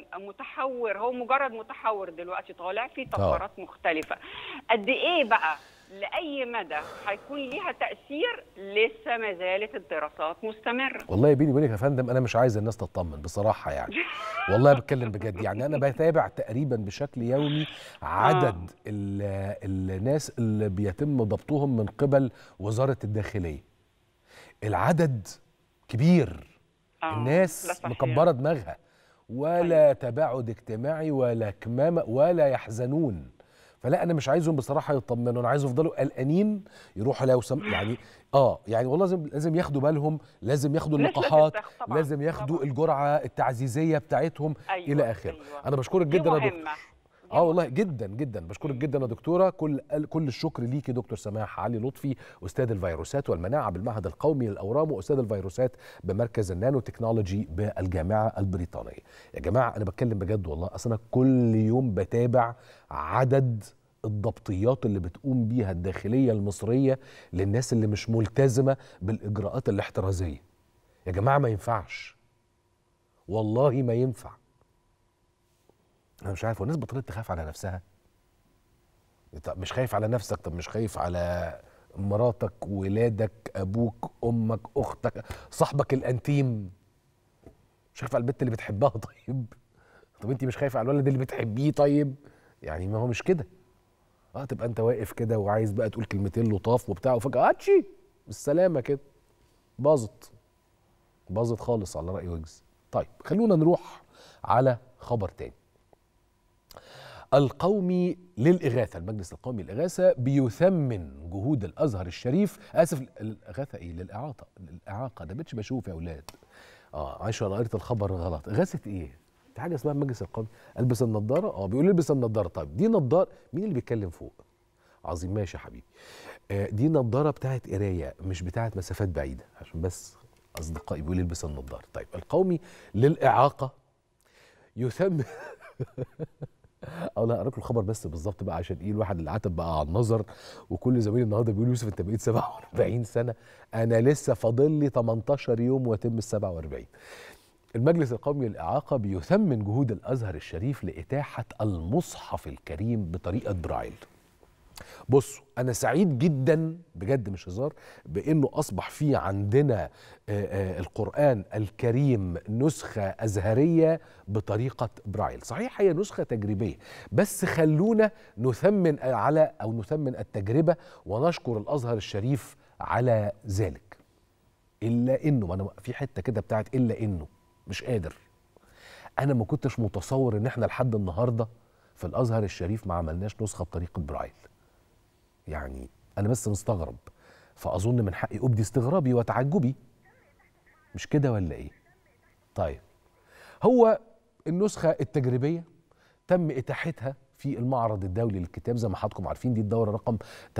متحور هو مجرد متحور دلوقتي طالع في طفرات مختلفه قد ايه بقى لاي مدى هيكون ليها تاثير لسه ما زالت الدراسات مستمره والله بيني وبينك يا فندم انا مش عايز الناس تطمن بصراحه يعني والله بتكلم بجد يعني انا بتابع تقريبا بشكل يومي عدد ال- الناس اللي بيتم ضبطهم من قبل وزاره الداخليه العدد كبير آه، لا الناس صحيح. مكبره دماغها ولا تباعد اجتماعي ولا كمامه ولا يحزنون فلا انا مش عايزهم بصراحه يطمنوا انا عايزهم يفضلوا قلقانين يروحوا لو سم يعني اه يعني والله لازم لازم ياخدوا بالهم لازم ياخدوا نسبة اللقاحات التخ- طبعاً، لازم ياخدوا طبعاً. الجرعه التعزيزيه بتاعتهم أيوة، الى اخره أيوة. انا بشكرك دي جدا يا دكتور مهمة اه والله جدا جدا بشكرك جدا يا دكتوره كل كل الشكر ليكي دكتور سماح علي لطفي استاذ الفيروسات والمناعه بالمعهد القومي للاورام واستاذ الفيروسات بمركز النانو تكنولوجي بالجامعه البريطانيه يا جماعه انا بتكلم بجد والله اصل انا كل يوم بتابع عدد الضبطيات اللي بتقوم بيها الداخليه المصريه للناس اللي مش ملتزمه بالاجراءات الاحترازيه يا جماعه ما ينفعش والله ما ينفع انا مش عارف والناس بطلت تخاف على نفسها طب مش خايف على نفسك طب مش خايف على مراتك ولادك ابوك امك اختك صاحبك الانتيم مش خايف على البنت اللي بتحبها طيب طب انت مش خايف على الولد اللي بتحبيه طيب يعني ما هو مش كده اه تبقى انت واقف كده وعايز بقى تقول كلمتين لطاف وبتاع وفجاه اتشي بالسلامه كده باظت باظت خالص على راي ويجز طيب خلونا نروح على خبر تاني القومي للإغاثة المجلس القومي للإغاثة بيثمن جهود الأزهر الشريف آسف الإغاثة إيه للإعاقة للإعاقة ده بتش بشوف يا أولاد آه عايشة أنا قريت الخبر غلط إغاثة إيه؟ في حاجة اسمها المجلس القومي ألبس النضارة آه بيقول لي البس النضارة طيب دي نضارة مين اللي بيتكلم فوق؟ عظيم ماشي يا حبيبي آه دي نضارة بتاعت قراية مش بتاعت مسافات بعيدة عشان بس أصدقائي بيقولوا البس النضارة طيب القومي للإعاقة يثمن اه لا اقرا الخبر بس بالظبط بقى عشان ايه الواحد اللي عاتب بقى على النظر وكل زميلي النهارده بيقول يوسف انت بقيت 47 سنه انا لسه فاضل لي 18 يوم واتم ال 47 المجلس القومي للإعاقة بيثمن جهود الأزهر الشريف لإتاحة المصحف الكريم بطريقة برايل بصوا أنا سعيد جدا بجد مش هزار بأنه أصبح في عندنا آه، آه، القرآن الكريم نسخة أزهرية بطريقة برايل صحيح هي نسخة تجريبية بس خلونا نثمن على أو نثمن التجربة ونشكر الأزهر الشريف على ذلك إلا إنه ما أنا في حتة كده بتاعت إلا إنه مش قادر أنا ما كنتش متصور إن إحنا لحد النهاردة في الأزهر الشريف ما عملناش نسخة بطريقة برايل يعني انا بس مستغرب فاظن من حقي ابدي استغرابي وتعجبي مش كده ولا ايه طيب هو النسخه التجريبيه تم اتاحتها في المعرض الدولي للكتاب زي ما حضراتكم عارفين دي الدوره رقم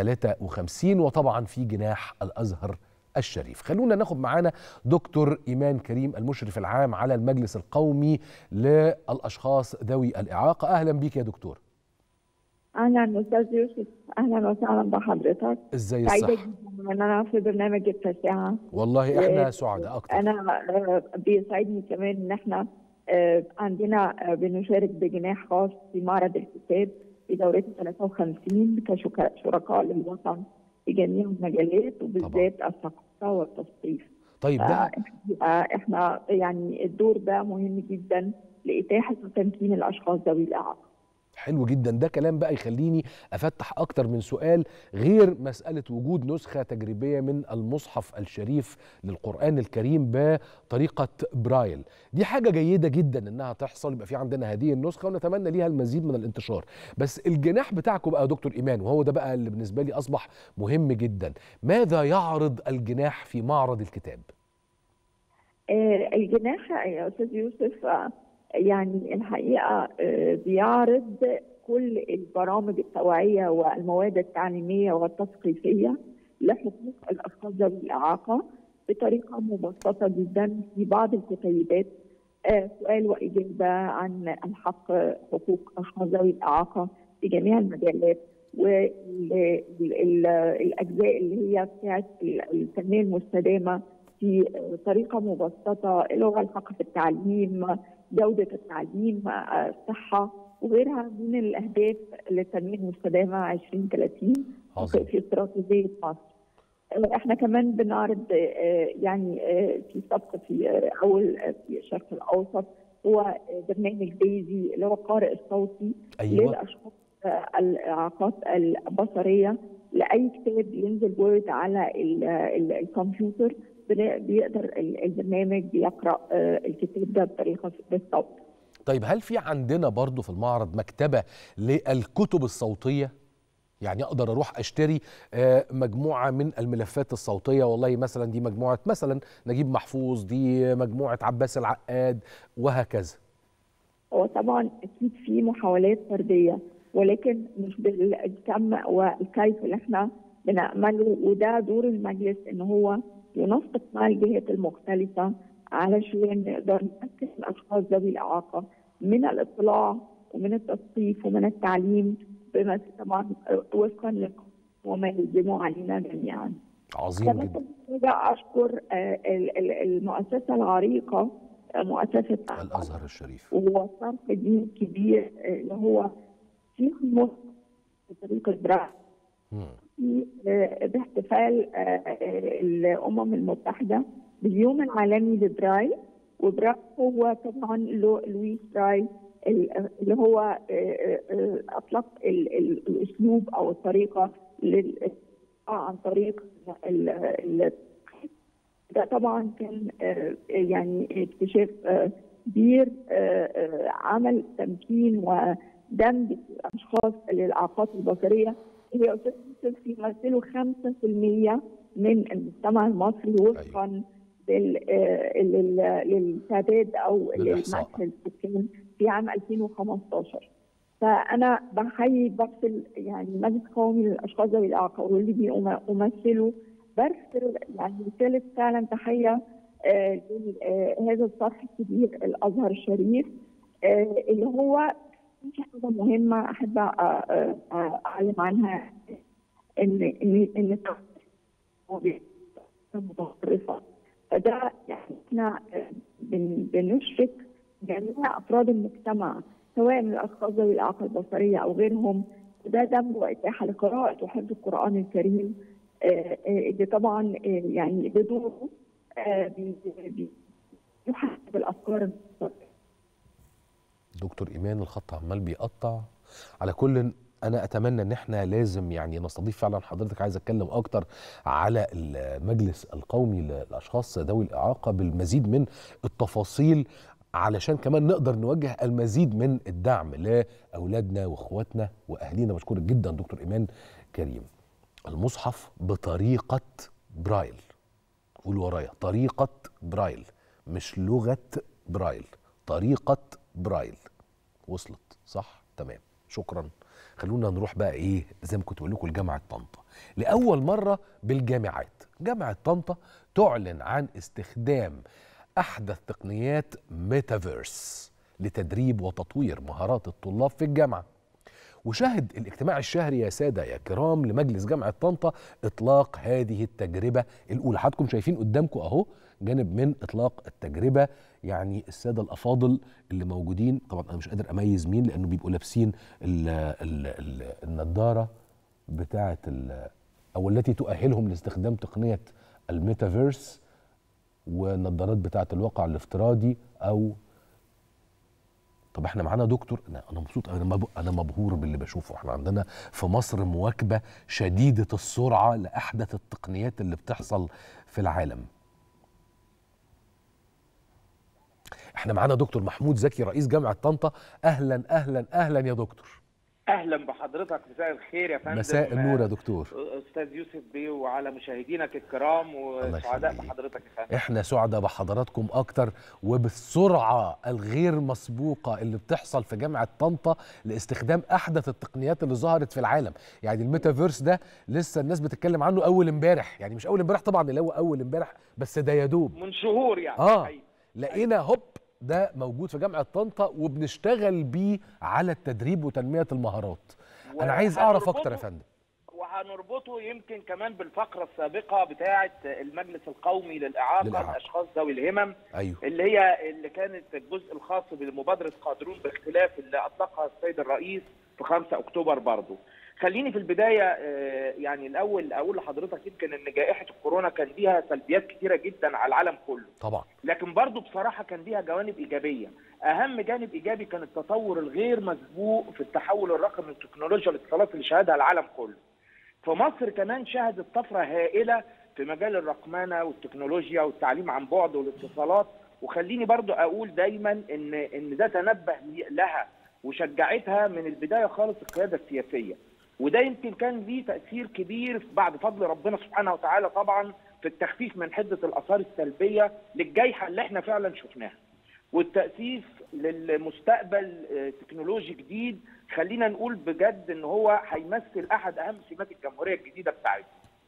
53 وطبعا في جناح الازهر الشريف خلونا ناخد معانا دكتور ايمان كريم المشرف العام على المجلس القومي للاشخاص ذوي الاعاقه اهلا بيك يا دكتور اهلا استاذ يوسف اهلا وسهلا بحضرتك ازاي سعيده الصحه جدا ان انا في برنامج التاسعه والله احنا و- سعداء اكتر انا آه، بيسعدني كمان ان احنا آه، عندنا آه، بنشارك بجناح خاص في معرض الكتاب في دورته 53 كشركاء للوطن في جميع المجالات وبالذات الثقافه والتثقيف طيب ده فإحنا- احنا يعني الدور ده مهم جدا لاتاحه وتمكين الاشخاص ذوي الاعاقه حلو جدا ده كلام بقى يخليني افتح اكتر من سؤال غير مساله وجود نسخه تجريبيه من المصحف الشريف للقران الكريم بطريقه برايل دي حاجه جيده جدا انها تحصل يبقى في عندنا هذه النسخه ونتمنى ليها المزيد من الانتشار بس الجناح بتاعكم بقى يا دكتور ايمان وهو ده بقى اللي بالنسبه لي اصبح مهم جدا ماذا يعرض الجناح في معرض الكتاب آه، الجناح يا استاذ يوسف آه، يعني الحقيقه آه، بيعرض كل البرامج التوعيه والمواد التعليميه والتثقيفيه لحقوق الاشخاص ذوي الاعاقه بطريقه مبسطه جدا في بعض الكتيبات آه، سؤال واجابه عن الحق حقوق اشخاص ذوي الاعاقه في جميع المجالات والاجزاء اللي هي بتاعت التنميه المستدامه في طريقه مبسطه اللغه الحق في التعليم جوده التعليم آه، الصحه وغيرها من الاهداف للتنميه المستدامه 2030 عظيم في استراتيجيه مصر. آه، احنا كمان بنعرض آه، يعني آه، في سبق في آه، اول آه، في الشرق الاوسط هو آه، برنامج دايزي اللي هو القارئ الصوتي ايوه للاشخاص آه، الاعاقات البصريه لاي كتاب ينزل وورد على ال- ال- الكمبيوتر بن- بيقدر ال- البرنامج بيقرا آه، الكتاب ده بطريقه بالصوت. طيب هل في عندنا برضو في المعرض مكتبة للكتب الصوتية؟ يعني أقدر أروح أشتري آه، مجموعة من الملفات الصوتية والله مثلا دي مجموعة مثلا نجيب محفوظ دي مجموعة عباس العقاد وهكذا هو طبعا اكيد في محاولات فرديه ولكن مش بالكم والكيف اللي احنا بنأمله وده دور المجلس ان هو ينسق مع الجهات المختلفه علشان نقدر نمكن الاشخاص ذوي الاعاقه من الاطلاع ومن التثقيف ومن التعليم بما طبعا وفقا وما يلزمه علينا جميعا. عظيم كمان جدا محتاجة أشكر آه، ال- ال- المؤسسة العريقة آه، مؤسسة الازهر الشريف وهو صرف دين كبير آه، اللي هو في مصر بطريقة براء مم. في آه، باحتفال آه، آه، الأمم المتحدة باليوم العالمي لبراي وبراي هو طبعا لو- لويس براي ال- اللي هو آه، آه، آه، أطلق ال- ال- الأسلوب أو الطريقة لل- عن طريق ال- ال- ده طبعا كان آه، يعني اكتشاف آه، كبير آه، آه، عمل تمكين ودمج الاشخاص للاعاقات البصريه هي استاذ يوسف يمثلوا 5% من المجتمع المصري وفقا لل- آه، لل- للتعداد او للإحصاء. للمعهد السكان في عام 2015 فانا بحيي بفصل يعني المجلس القومي للاشخاص ذوي الاعاقه واللي بيمثلوا برسل يعني رساله فعلا تحيه آه، لهذا الصرح الكبير الازهر الشريف آه، اللي هو في حاجه مهمه احب آه، آه، آه، اعلم عنها ان ان ان متطرفه فده يعني احنا آه، بن- بنشرك جميع افراد المجتمع سواء من الاشخاص ذوي الاعاقه البصريه او غيرهم وده دمج واتاحه لقراءه وحفظ القران الكريم آه، آه، اللي طبعا آه، يعني بدوره آه، بي- بي- يحسب الافكار دكتور ايمان الخط عمال بيقطع على كل انا اتمنى ان احنا لازم يعني نستضيف فعلا حضرتك عايز اتكلم اكتر على المجلس القومي للاشخاص ذوي الاعاقه بالمزيد من التفاصيل علشان كمان نقدر نوجه المزيد من الدعم لاولادنا واخواتنا واهالينا بشكرك جدا دكتور ايمان كريم المصحف بطريقه برايل قول ورايا طريقه برايل مش لغه برايل طريقه برايل وصلت صح تمام شكرا خلونا نروح بقى ايه زي ما كنت بقول لكم لجامعه طنطا لاول مره بالجامعات جامعه طنطا تعلن عن استخدام احدث تقنيات ميتافيرس لتدريب وتطوير مهارات الطلاب في الجامعه وشهد الاجتماع الشهري يا ساده يا كرام لمجلس جامعه طنطا اطلاق هذه التجربه الاولى حضراتكم شايفين قدامكم اهو جانب من اطلاق التجربه يعني الساده الافاضل اللي موجودين طبعا انا مش قادر اميز مين لانه بيبقوا لابسين ال ال ال النضاره بتاعه ال- او التي تؤهلهم لاستخدام تقنيه الميتافيرس والنظارات بتاعه الواقع الافتراضي او طب احنا معانا دكتور انا انا مبسوط انا مب- انا مبهور باللي بشوفه احنا عندنا في مصر مواكبه شديده السرعه لاحدث التقنيات اللي بتحصل في العالم احنا معانا دكتور محمود زكي رئيس جامعه طنطا اهلا اهلا اهلا يا دكتور اهلا بحضرتك مساء الخير يا فندم مساء النور يا دكتور استاذ يوسف بيه وعلى مشاهدينك الكرام وسعداء يخليك. بحضرتك يا فندم احنا سعداء بحضراتكم اكتر وبالسرعه الغير مسبوقه اللي بتحصل في جامعه طنطا لاستخدام احدث التقنيات اللي ظهرت في العالم يعني الميتافيرس ده لسه الناس بتتكلم عنه اول امبارح يعني مش اول امبارح طبعا اللي هو اول امبارح بس ده يدوب من شهور يعني اه حقيقي. لقينا هوب ده موجود في جامعه طنطا وبنشتغل بيه على التدريب وتنميه المهارات انا عايز اعرف اكتر يا وهنربطه- فندم وهنربطه يمكن كمان بالفقره السابقه بتاعه المجلس القومي للاعاقه للإعاقة. الاشخاص ذوي الهمم ايوه اللي هي اللي كانت الجزء الخاص بمبادره قادرون باختلاف اللي اطلقها السيد الرئيس في 5 اكتوبر برضه. خليني في البدايه آه، يعني الاول اقول لحضرتك يمكن ان جائحه الكورونا كان ليها سلبيات كثيره جدا على العالم كله. طبعا لكن برضه بصراحه كان ليها جوانب ايجابيه اهم جانب ايجابي كان التطور الغير مسبوق في التحول الرقمي وتكنولوجيا الاتصالات اللي شهدها العالم كله في مصر كمان شهدت طفره هائله في مجال الرقمنه والتكنولوجيا والتعليم عن بعد والاتصالات وخليني برضه اقول دايما ان ان ده تنبه لها وشجعتها من البدايه خالص القياده السياسيه وده يمكن كان ليه تاثير كبير بعد فضل ربنا سبحانه وتعالى طبعا في التخفيف من حده الاثار السلبيه للجائحه اللي احنا فعلا شفناها والتاسيس للمستقبل آه، تكنولوجي جديد خلينا نقول بجد ان هو هيمثل احد اهم سمات الجمهوريه الجديده بتاعتنا.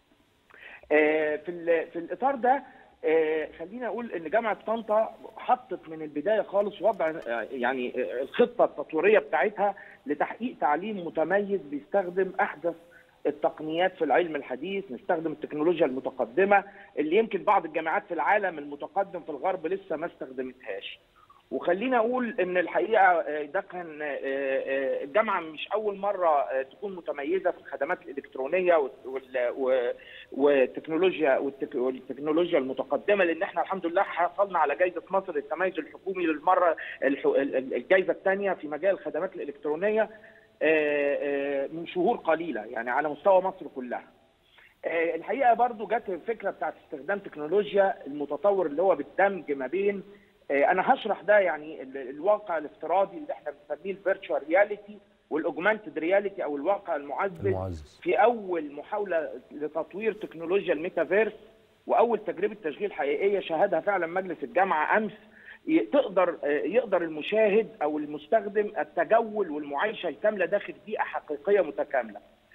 آه، في ال- في الاطار ده آه، خلينا اقول ان جامعه طنطا حطت من البدايه خالص وضع آه، يعني آه، الخطه التطويريه بتاعتها لتحقيق تعليم متميز بيستخدم احدث التقنيات في العلم الحديث نستخدم التكنولوجيا المتقدمه اللي يمكن بعض الجامعات في العالم المتقدم في الغرب لسه ما استخدمتهاش وخلينا اقول ان الحقيقه آه، ده كان آه، آه، الجامعه مش اول مره آه، تكون متميزه في الخدمات الالكترونيه وال- وال- و- والتكنولوجيا والتك- والتكنولوجيا المتقدمه لان احنا الحمد لله حصلنا على جائزه مصر للتميز الحكومي للمره الح- ال- ال- الجائزه الثانيه في مجال الخدمات الالكترونيه آه، آه، من شهور قليله يعني على مستوى مصر كلها. آه، الحقيقه برضو جت الفكره بتاعت استخدام تكنولوجيا المتطور اللي هو بالدمج ما بين آه، انا هشرح ده يعني ال- الواقع الافتراضي اللي احنا بنسميه الفيرتشوال رياليتي والاوجمانتد رياليتي او الواقع المعزز المعزز في اول محاوله لتطوير تكنولوجيا الميتافيرس واول تجربه تشغيل حقيقيه شهدها فعلا مجلس الجامعه امس ي- تقدر آه، يقدر المشاهد او المستخدم التجول والمعايشه الكامله داخل بيئه حقيقيه متكامله.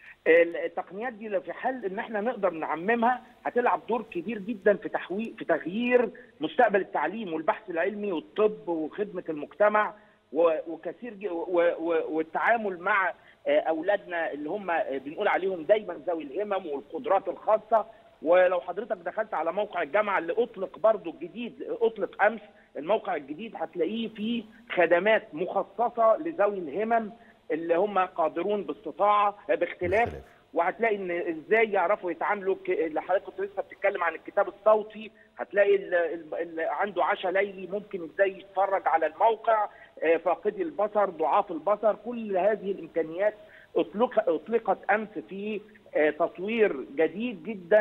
التقنيات دي لو في حال ان احنا نقدر نعممها هتلعب دور كبير جدا في تحويل في تغيير مستقبل التعليم والبحث العلمي والطب وخدمه المجتمع و- وكثير ج- و- و- والتعامل مع آه، اولادنا اللي هم آه، بنقول عليهم دايما ذوي الهمم والقدرات الخاصه ولو حضرتك دخلت على موقع الجامعه اللي اطلق برضه الجديد اطلق امس الموقع الجديد هتلاقيه فيه خدمات مخصصه لذوي الهمم اللي هم قادرون باستطاعه باختلاف باختلاف. وهتلاقي ان ازاي يعرفوا يتعاملوا ك... اللي حضرتك كنت لسه بتتكلم عن الكتاب الصوتي هتلاقي اللي عنده عشاء ليلي ممكن ازاي يتفرج على الموقع آه، فاقدي البصر ضعاف البصر كل هذه الامكانيات اطلق اطلقت امس في آه، تطوير جديد جدا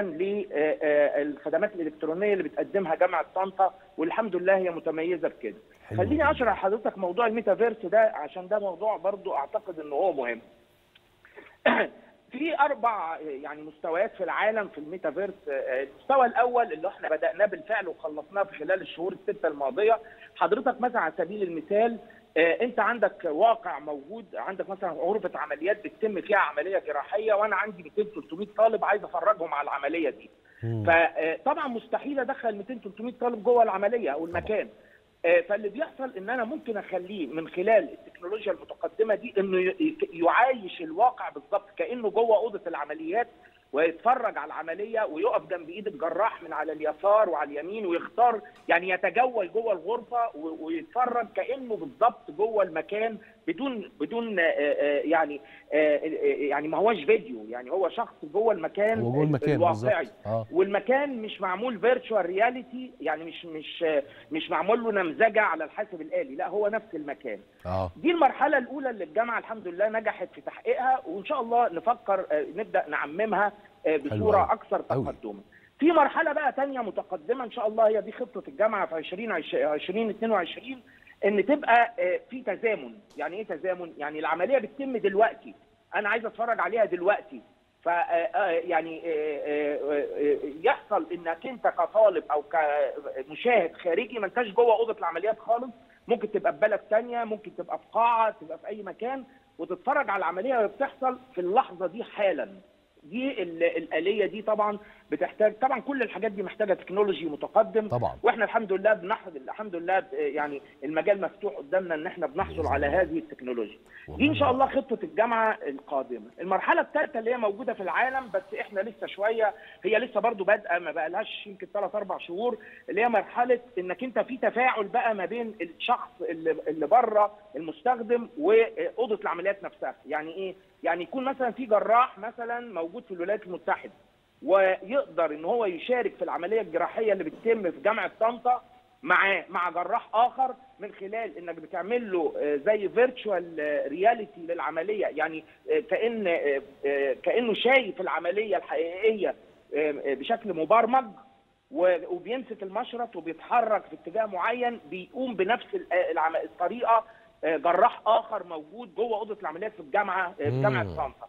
للخدمات الالكترونيه اللي بتقدمها جامعه طنطا والحمد لله هي متميزه بكده. حلو خليني جداً. اشرح لحضرتك موضوع الميتافيرس ده عشان ده موضوع برضو اعتقد ان هو مهم. في اربع يعني مستويات في العالم في الميتافيرس المستوى الاول اللي احنا بداناه بالفعل وخلصناه في خلال الشهور السته الماضيه حضرتك مثلا على سبيل المثال آه، انت عندك واقع موجود عندك مثلا غرفه عمليات بتتم فيها عمليه جراحيه وانا عندي 200 300 طالب عايز افرجهم على العمليه دي مم. فطبعا مستحيل ادخل 200 300 طالب جوه العمليه او المكان آه، فاللي بيحصل ان انا ممكن اخليه من خلال التكنولوجيا المتقدمه دي انه ي- يعايش الواقع بالظبط كانه جوه اوضه العمليات ويتفرج على العمليه ويقف جنب ايد الجراح من على اليسار وعلى اليمين ويختار يعني يتجول جوه الغرفه و- ويتفرج كانه بالظبط جوه المكان بدون بدون آه، آه، يعني آه، آه، يعني ما هوش فيديو يعني هو شخص جوه المكان هو جوه المكان الواقعي بالظبط اه والمكان مش معمول فيرتشوال رياليتي يعني مش مش مش معمول له نمذجه على الحاسب الالي لا هو نفس المكان اه دي المرحله الاولى اللي الجامعه الحمد لله نجحت في تحقيقها وان شاء الله نفكر آه، نبدا نعممها آه، بصوره أوي. اكثر أوي. تقدما في مرحله بقى تانية متقدمه ان شاء الله هي دي خطه الجامعه في 2022 ان تبقى آه، في تزامن يعني ايه تزامن يعني العمليه بتتم دلوقتي انا عايز اتفرج عليها دلوقتي ف آه، آه، يعني آه، آه، آه، يحصل انك انت كطالب او كمشاهد خارجي ما انتش جوه اوضه العمليات خالص ممكن تبقى في بلد تانية ممكن تبقى في قاعه تبقى في اي مكان وتتفرج على العمليه وهي بتحصل في اللحظه دي حالا دي ال- الآلية دي طبعا بتحتاج طبعا كل الحاجات دي محتاجة تكنولوجي متقدم طبعا واحنا الحمد لله بنحصل الحمد لله ب- يعني المجال مفتوح قدامنا ان احنا بنحصل بإذن على الله. هذه التكنولوجيا دي ان شاء الله خطه الجامعه القادمه المرحله الثالثه اللي هي موجوده في العالم بس احنا لسه شويه هي لسه برضو بادئه ما بقالهاش يمكن ثلاث اربع شهور اللي هي مرحله انك انت في تفاعل بقى ما بين الشخص اللي, اللي بره المستخدم واوضه العمليات نفسها يعني ايه يعني يكون مثلا في جراح مثلا موجود في الولايات المتحده ويقدر ان هو يشارك في العمليه الجراحيه اللي بتتم في جامعه طنطا مع مع جراح اخر من خلال انك بتعمل له آه، زي فيرتشوال رياليتي للعمليه يعني آه، كان آه، آه، كانه شايف العمليه الحقيقيه آه، آه، بشكل مبرمج و- وبيمسك المشرط وبيتحرك في اتجاه معين بيقوم بنفس ال- آه، العم- الطريقه آه، جراح اخر موجود جوه اوضه العمليات في الجامعه آه، في جامعه مم. طنطا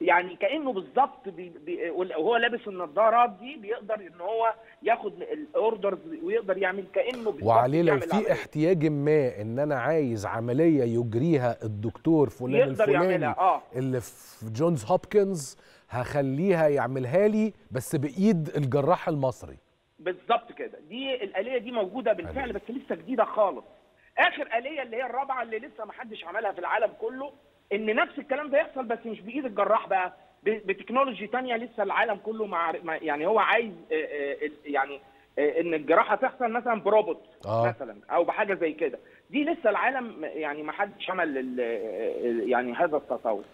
يعني كانه بالظبط بي بي وهو لابس النظارات دي بيقدر ان هو ياخد الاوردرز ويقدر يعمل كانه بالظبط وعليه لو بيعمل في عملية. احتياج ما ان انا عايز عمليه يجريها الدكتور فلان يقدر الفلاني يعملها اه اللي في جونز هوبكنز هخليها يعملها لي بس بايد الجراح المصري بالظبط كده دي الآلية دي موجودة بالفعل بس لسه جديدة خالص آخر آلية اللي هي الرابعة اللي لسه ما حدش عملها في العالم كله إن نفس الكلام ده يحصل بس مش بإيد الجراح بقى ب- بتكنولوجي تانية لسه العالم كله مع مع- يعني هو عايز آه، آه، يعني آه، ان الجراحه تحصل مثلا بروبوت آه. مثلا او بحاجه زي كده دي لسه العالم يعني ما حدش عمل ال- ال- يعني هذا التطور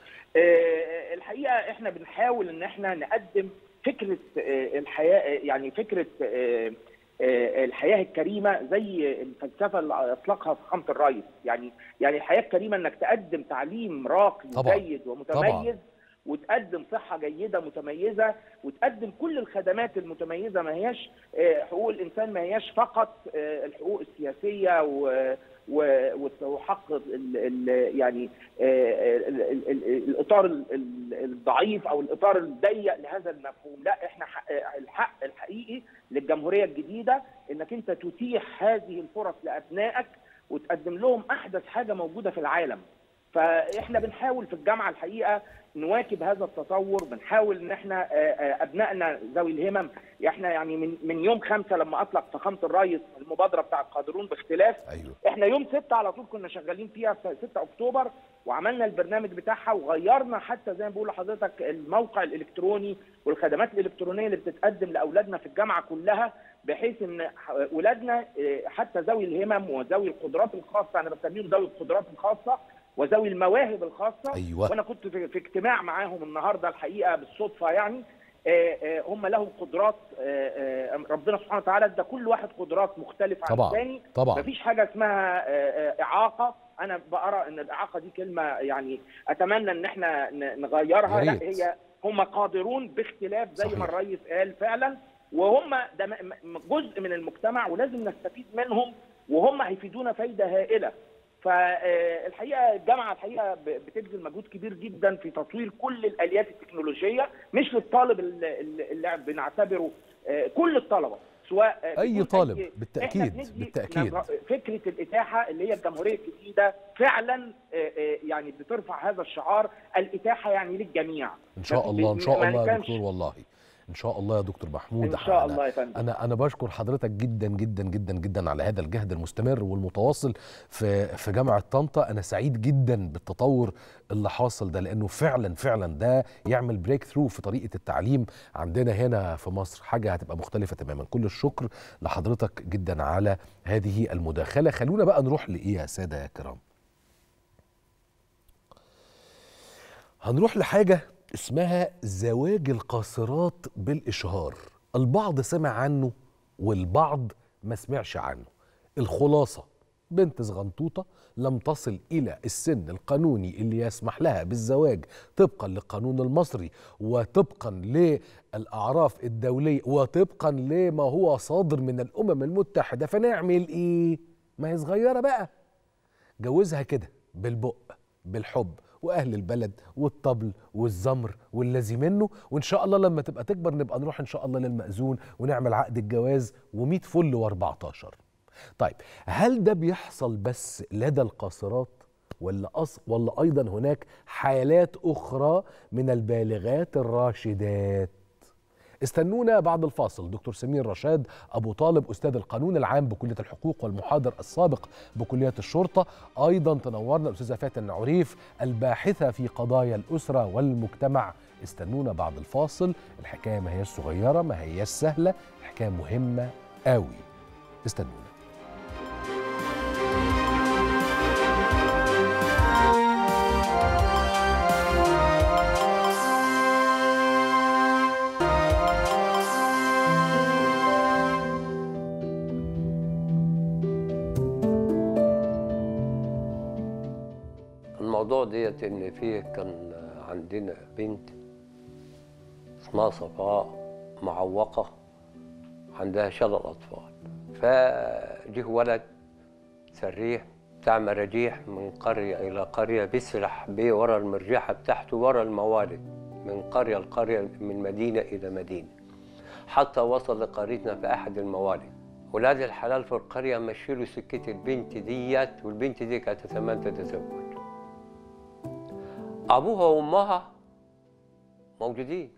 آه، الحقيقه احنا بنحاول ان احنا نقدم فكره آه، الحياه آه، يعني فكره آه، آه، الحياه الكريمه زي الفلسفه اللي اطلقها فخامه الرئيس يعني يعني الحياه الكريمه انك تقدم تعليم راقي طبعاً. وجيد ومتميز وتقدم صحه جيده متميزه وتقدم كل الخدمات المتميزه ما هياش آه، حقوق الانسان ما هياش فقط آه، الحقوق السياسيه و و- وحق ال ال يعني آه، ال- ال- ال- الاطار ال- ال- الضعيف او الاطار الضيق لهذا المفهوم لا احنا حق- الحق الحقيقي للجمهوريه الجديده انك انت تتيح هذه الفرص لابنائك وتقدم لهم احدث حاجه موجوده في العالم فاحنا بنحاول في الجامعه الحقيقه نواكب هذا التطور بنحاول ان احنا آه، آه، ابنائنا ذوي الهمم احنا يعني من من يوم خمسة لما اطلق فخامه الرئيس المبادره بتاع القادرون باختلاف ايوه احنا يوم 6 على طول كنا شغالين فيها في 6 اكتوبر وعملنا البرنامج بتاعها وغيرنا حتى زي ما بقول لحضرتك الموقع الالكتروني والخدمات الالكترونيه اللي بتتقدم لاولادنا في الجامعه كلها بحيث ان ح- اولادنا اه، حتى ذوي الهمم وذوي القدرات الخاصه انا بسميهم ذوي القدرات الخاصه وذوي المواهب الخاصه أيوة. وانا كنت في, في اجتماع معاهم النهارده الحقيقه بالصدفه يعني اه، اه، هم لهم قدرات اه، اه، ربنا سبحانه وتعالى ادى كل واحد قدرات مختلفه عن طبعاً، الثاني طبعاً. مفيش حاجه اسمها آه، آه، اعاقه انا بقرا ان الاعاقه دي كلمه يعني اتمنى ان احنا ن- نغيرها يا لا ريت. هي هم قادرون باختلاف زي صحيح. ما الرئيس قال فعلا وهم ده م- م- جزء من المجتمع ولازم نستفيد منهم وهم هيفيدونا فايده هائله فالحقيقه الجامعه الحقيقه ب- بتبذل مجهود كبير جدا في تطوير كل الاليات التكنولوجيه مش للطالب اللي اللي بنعتبره آه، كل الطلبه سواء آه، أي بدون طالب، إحنا بالتأكيد، بندي بالتأكيد. نظ- فكره الاتاحه اللي هي الجمهوريه الجديده فعلا آه، آه، يعني بترفع هذا الشعار الاتاحه يعني للجميع ان شاء ما- الله ان شاء ما الله يا نتكلمش- دكتور والله ان شاء الله يا دكتور محمود ان شاء أنا- الله يا فندم انا انا بشكر حضرتك جدا جدا جدا جدا على هذا الجهد المستمر والمتواصل في في جامعه طنطا انا سعيد جدا بالتطور اللي حاصل ده لانه فعلا فعلا ده يعمل بريك ثرو في طريقه التعليم عندنا هنا في مصر حاجه هتبقى مختلفه تماما كل الشكر لحضرتك جدا على هذه المداخله خلونا بقى نروح لايه يا ساده يا كرام هنروح لحاجة اسمها زواج القاصرات بالإشهار البعض سمع عنه والبعض ما سمعش عنه الخلاصة بنت صغنطوطة لم تصل إلى السن القانوني اللي يسمح لها بالزواج طبقا للقانون المصري وطبقا للأعراف الدولية وطبقا لما هو صادر من الأمم المتحدة فنعمل إيه؟ ما هي صغيرة بقى جوزها كده بالبق بالحب واهل البلد والطبل والزمر والذي منه وان شاء الله لما تبقى تكبر نبقى نروح ان شاء الله للمأذون ونعمل عقد الجواز و100 فل و14 طيب هل ده بيحصل بس لدى القاصرات ولا أص... ولا ايضا هناك حالات اخرى من البالغات الراشدات استنونا بعد الفاصل دكتور سمير رشاد ابو طالب استاذ القانون العام بكليه الحقوق والمحاضر السابق بكليه الشرطه ايضا تنورنا الاستاذه فاتن عريف الباحثه في قضايا الاسره والمجتمع استنونا بعد الفاصل الحكايه ما هيش صغيره ما هيش سهله الحكايه مهمه قوي استنونا الموضوع ديت ان فيه كان عندنا بنت اسمها صفاء معوقة عندها شلل أطفال فجه ولد سريح بتاع مراجيح من قرية إلى قرية بيسرح بيه ورا المرجحة بتاعته ورا الموالد من قرية لقرية من مدينة إلى مدينة حتى وصل لقريتنا في أحد الموالد ولاد الحلال في القرية مشيله سكة البنت ديت والبنت دي كانت تتمنى تتزوج أبوها وأمها موجودين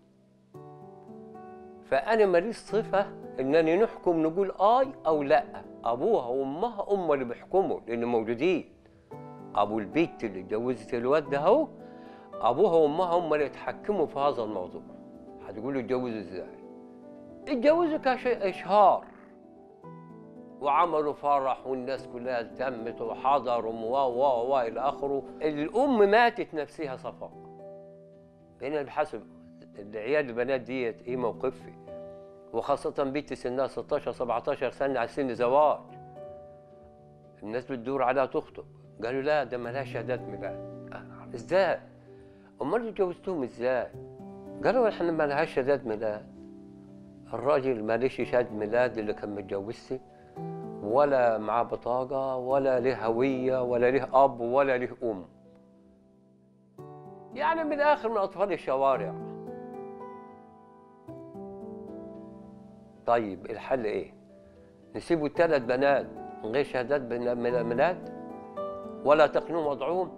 فأنا ماليش صفة إنني نحكم نقول آي أو لأ أبوها وأمها هم اللي بيحكموا لأن موجودين أبو البيت اللي اتجوزت الواد ده أهو أبوها وأمها هم اللي يتحكموا في هذا الموضوع هتقولوا اتجوزوا إزاي؟ اتجوزوا كإشهار وعملوا فرح والناس كلها التمت وحضروا و و و الى اخره الام ماتت نفسها صفاء هنا بحسب العيال البنات ديت ايه موقفي وخاصة بنت سنها 16 17 سنة على سن زواج الناس بتدور عليها تخطب قالوا لا ده مالهاش شهادات ميلاد آه، ازاي؟ امال اتجوزتهم ازاي؟ قالوا احنا مالهاش شهادات ميلاد الراجل ماليش شهادة ميلاد اللي كان متجوزتي ولا معاه بطاقة ولا له هوية ولا له أب ولا له أم يعني من الآخر من أطفال الشوارع طيب الحل إيه؟ نسيبوا الثلاث بنات من غير شهادات بن- ميلا- ميلاد ولا تقنون وضعهم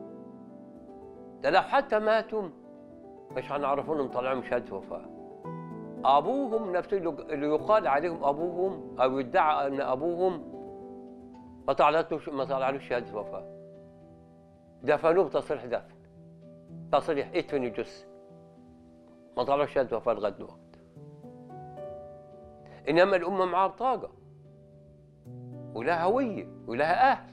ده لو حتى ماتوا مش هنعرفون طلعهم شهادة وفاة ابوهم نفسه اللي- اللي يقال عليهم ابوهم او يدعى ان ابوهم ما طلعتوش ما طلعلوش شهاده وفاه دفنوه بتصريح دفن تصريح ادفن الجثه ما طلعوش شهاده وفاه لغايه دلوقتي انما الامه معاها بطاقه ولها هويه ولها اهل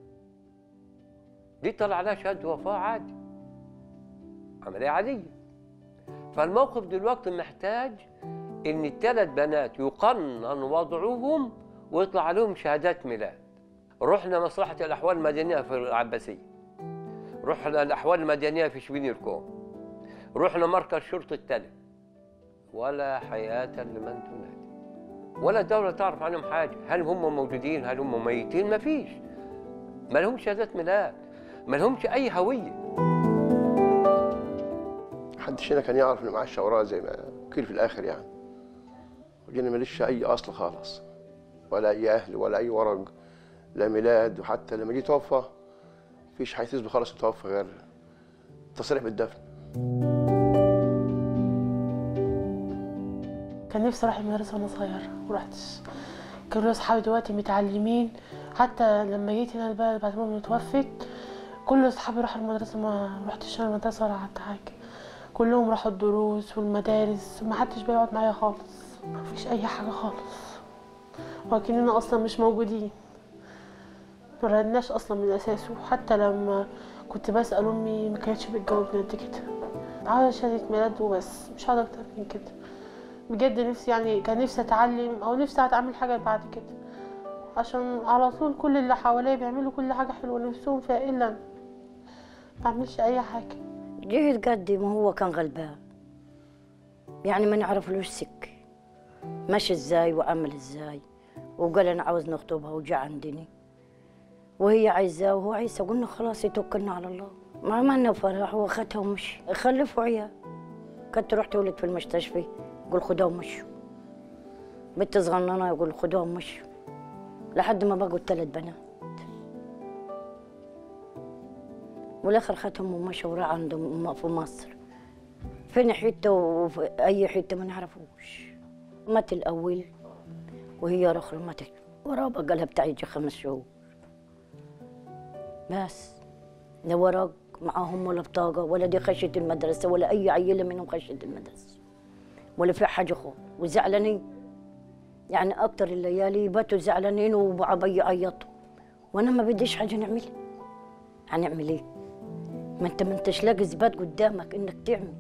دي طلع لها شهاده وفاه عادي عمليه عاديه فالموقف دلوقتي محتاج ان الثلاث بنات يقنن وضعهم ويطلع عليهم شهادات ميلاد رحنا مصلحة الأحوال المدنية في العباسية رحنا الأحوال المدنية في شبين الكوم رحنا مركز شرطة تلة ولا حياة لمن تنادي ولا الدولة تعرف عنهم حاجة هل هم موجودين هل هم ميتين ما فيش ما لهمش شهادات ميلاد ما لهمش أي هوية محدش هنا كان يعرف ان معاه الشوراء زي ما قيل في الاخر يعني وجينا ماليش اي اصل خالص ولا اي اهل ولا اي ورق لا ميلاد وحتى لما جه توفى مفيش حاجه تثبت خالص إنه توفى غير تصريح بالدفن كان نفسي اروح المدرسه وانا صغيره ورحتش كانوا اصحابي دلوقتي متعلمين حتى لما جيت هنا البلد بعد ما امي اتوفت كل اصحابي راحوا المدرسه ما رحتش انا المدرسه ولا قعدت حاجه كلهم راحوا الدروس والمدارس وما حدش بيقعد معايا خالص ما فيش اي حاجه خالص وكأننا اصلا مش موجودين ما ردناش اصلا من اساسه حتى لما كنت بسال امي ما كانتش بتجاوبني قد كده عاوزه شهاده ميلاد وبس مش عاوزه اكتر من كده بجد نفسي يعني كان نفسي اتعلم او نفسي اتعمل حاجه بعد كده عشان على طول كل اللي حواليا بيعملوا كل حاجه حلوه نفسهم فيها الا أنا. ما بعملش اي حاجه جه يتقدم وهو كان غلبان يعني ما نعرفلوش سك مشي ازاي وعمل ازاي وقال انا عاوز نخطبها وجا عندني وهي عايزاه وهو عايزة قلنا خلاص يتوكلنا على الله ما عملنا فرح واخدها ومشي خلفوا عيال كنت تروح تولد في المستشفى يقول خدوها ومشوا بنت صغننة يقول خدوها ومشوا لحد ما بقوا الثلاث بنات والاخر خدهم ومشوا وراح عندهم في مصر فين حته وفي اي حته ما نعرفوش مات الاول وهي الاخرى ماتت وراه بقى لها بتاع يجي خمس شهور بس لا ورق معاهم ولا بطاقة ولا دي خشت المدرسة ولا أي عيلة منهم خشت المدرسة ولا في حاجة خالص وزعلانين يعني أكتر الليالي باتوا زعلانين وبعبي يعيطوا وأنا ما بديش حاجة نعملها هنعمل إيه؟ ما أنت ما أنتش لاقي إثبات قدامك إنك تعمل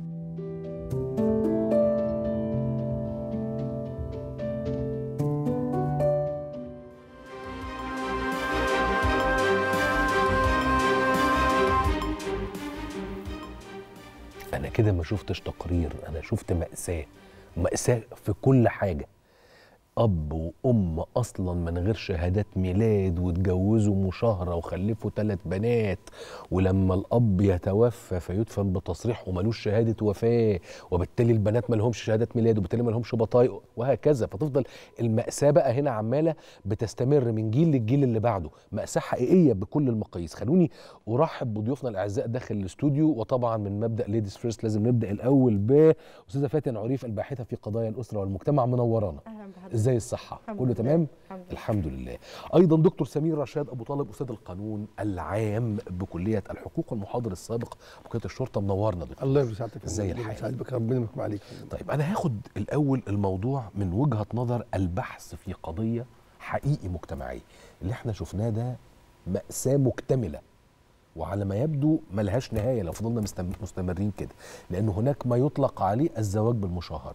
انا كده ما شفتش تقرير انا شفت مأساة مأساة في كل حاجة اب وام اصلا من غير شهادات ميلاد واتجوزوا مشاهره وخلفوا ثلاث بنات ولما الاب يتوفى فيدفن بتصريح وملوش شهاده وفاه وبالتالي البنات ما لهمش شهادات ميلاد وبالتالي ما لهمش بطايق وهكذا فتفضل الماساه بقى هنا عماله بتستمر من جيل للجيل اللي بعده ماساه حقيقيه بكل المقاييس خلوني ارحب بضيوفنا الاعزاء داخل الاستوديو وطبعا من مبدا ليديز فيرست لازم نبدا الاول باستاذه فاتن عريف الباحثه في قضايا الاسره والمجتمع منورانا اهلا بحضرتك ازاي الصحه الحمد كله لله. تمام الحمد لله. الحمد لله ايضا دكتور سمير رشاد ابو طالب استاذ القانون العام بكليه الحقوق والمحاضر السابق بكليه الشرطه منورنا دكتور الله يرضى سعادتك ازاي الله الحال يسعدك ربنا يكرم عليك طيب انا هاخد الاول الموضوع من وجهه نظر البحث في قضيه حقيقي مجتمعيه اللي احنا شفناه ده ماساه مكتمله وعلى ما يبدو ملهاش نهايه لو فضلنا مستم- مستمرين كده لان هناك ما يطلق عليه الزواج بالمشاهره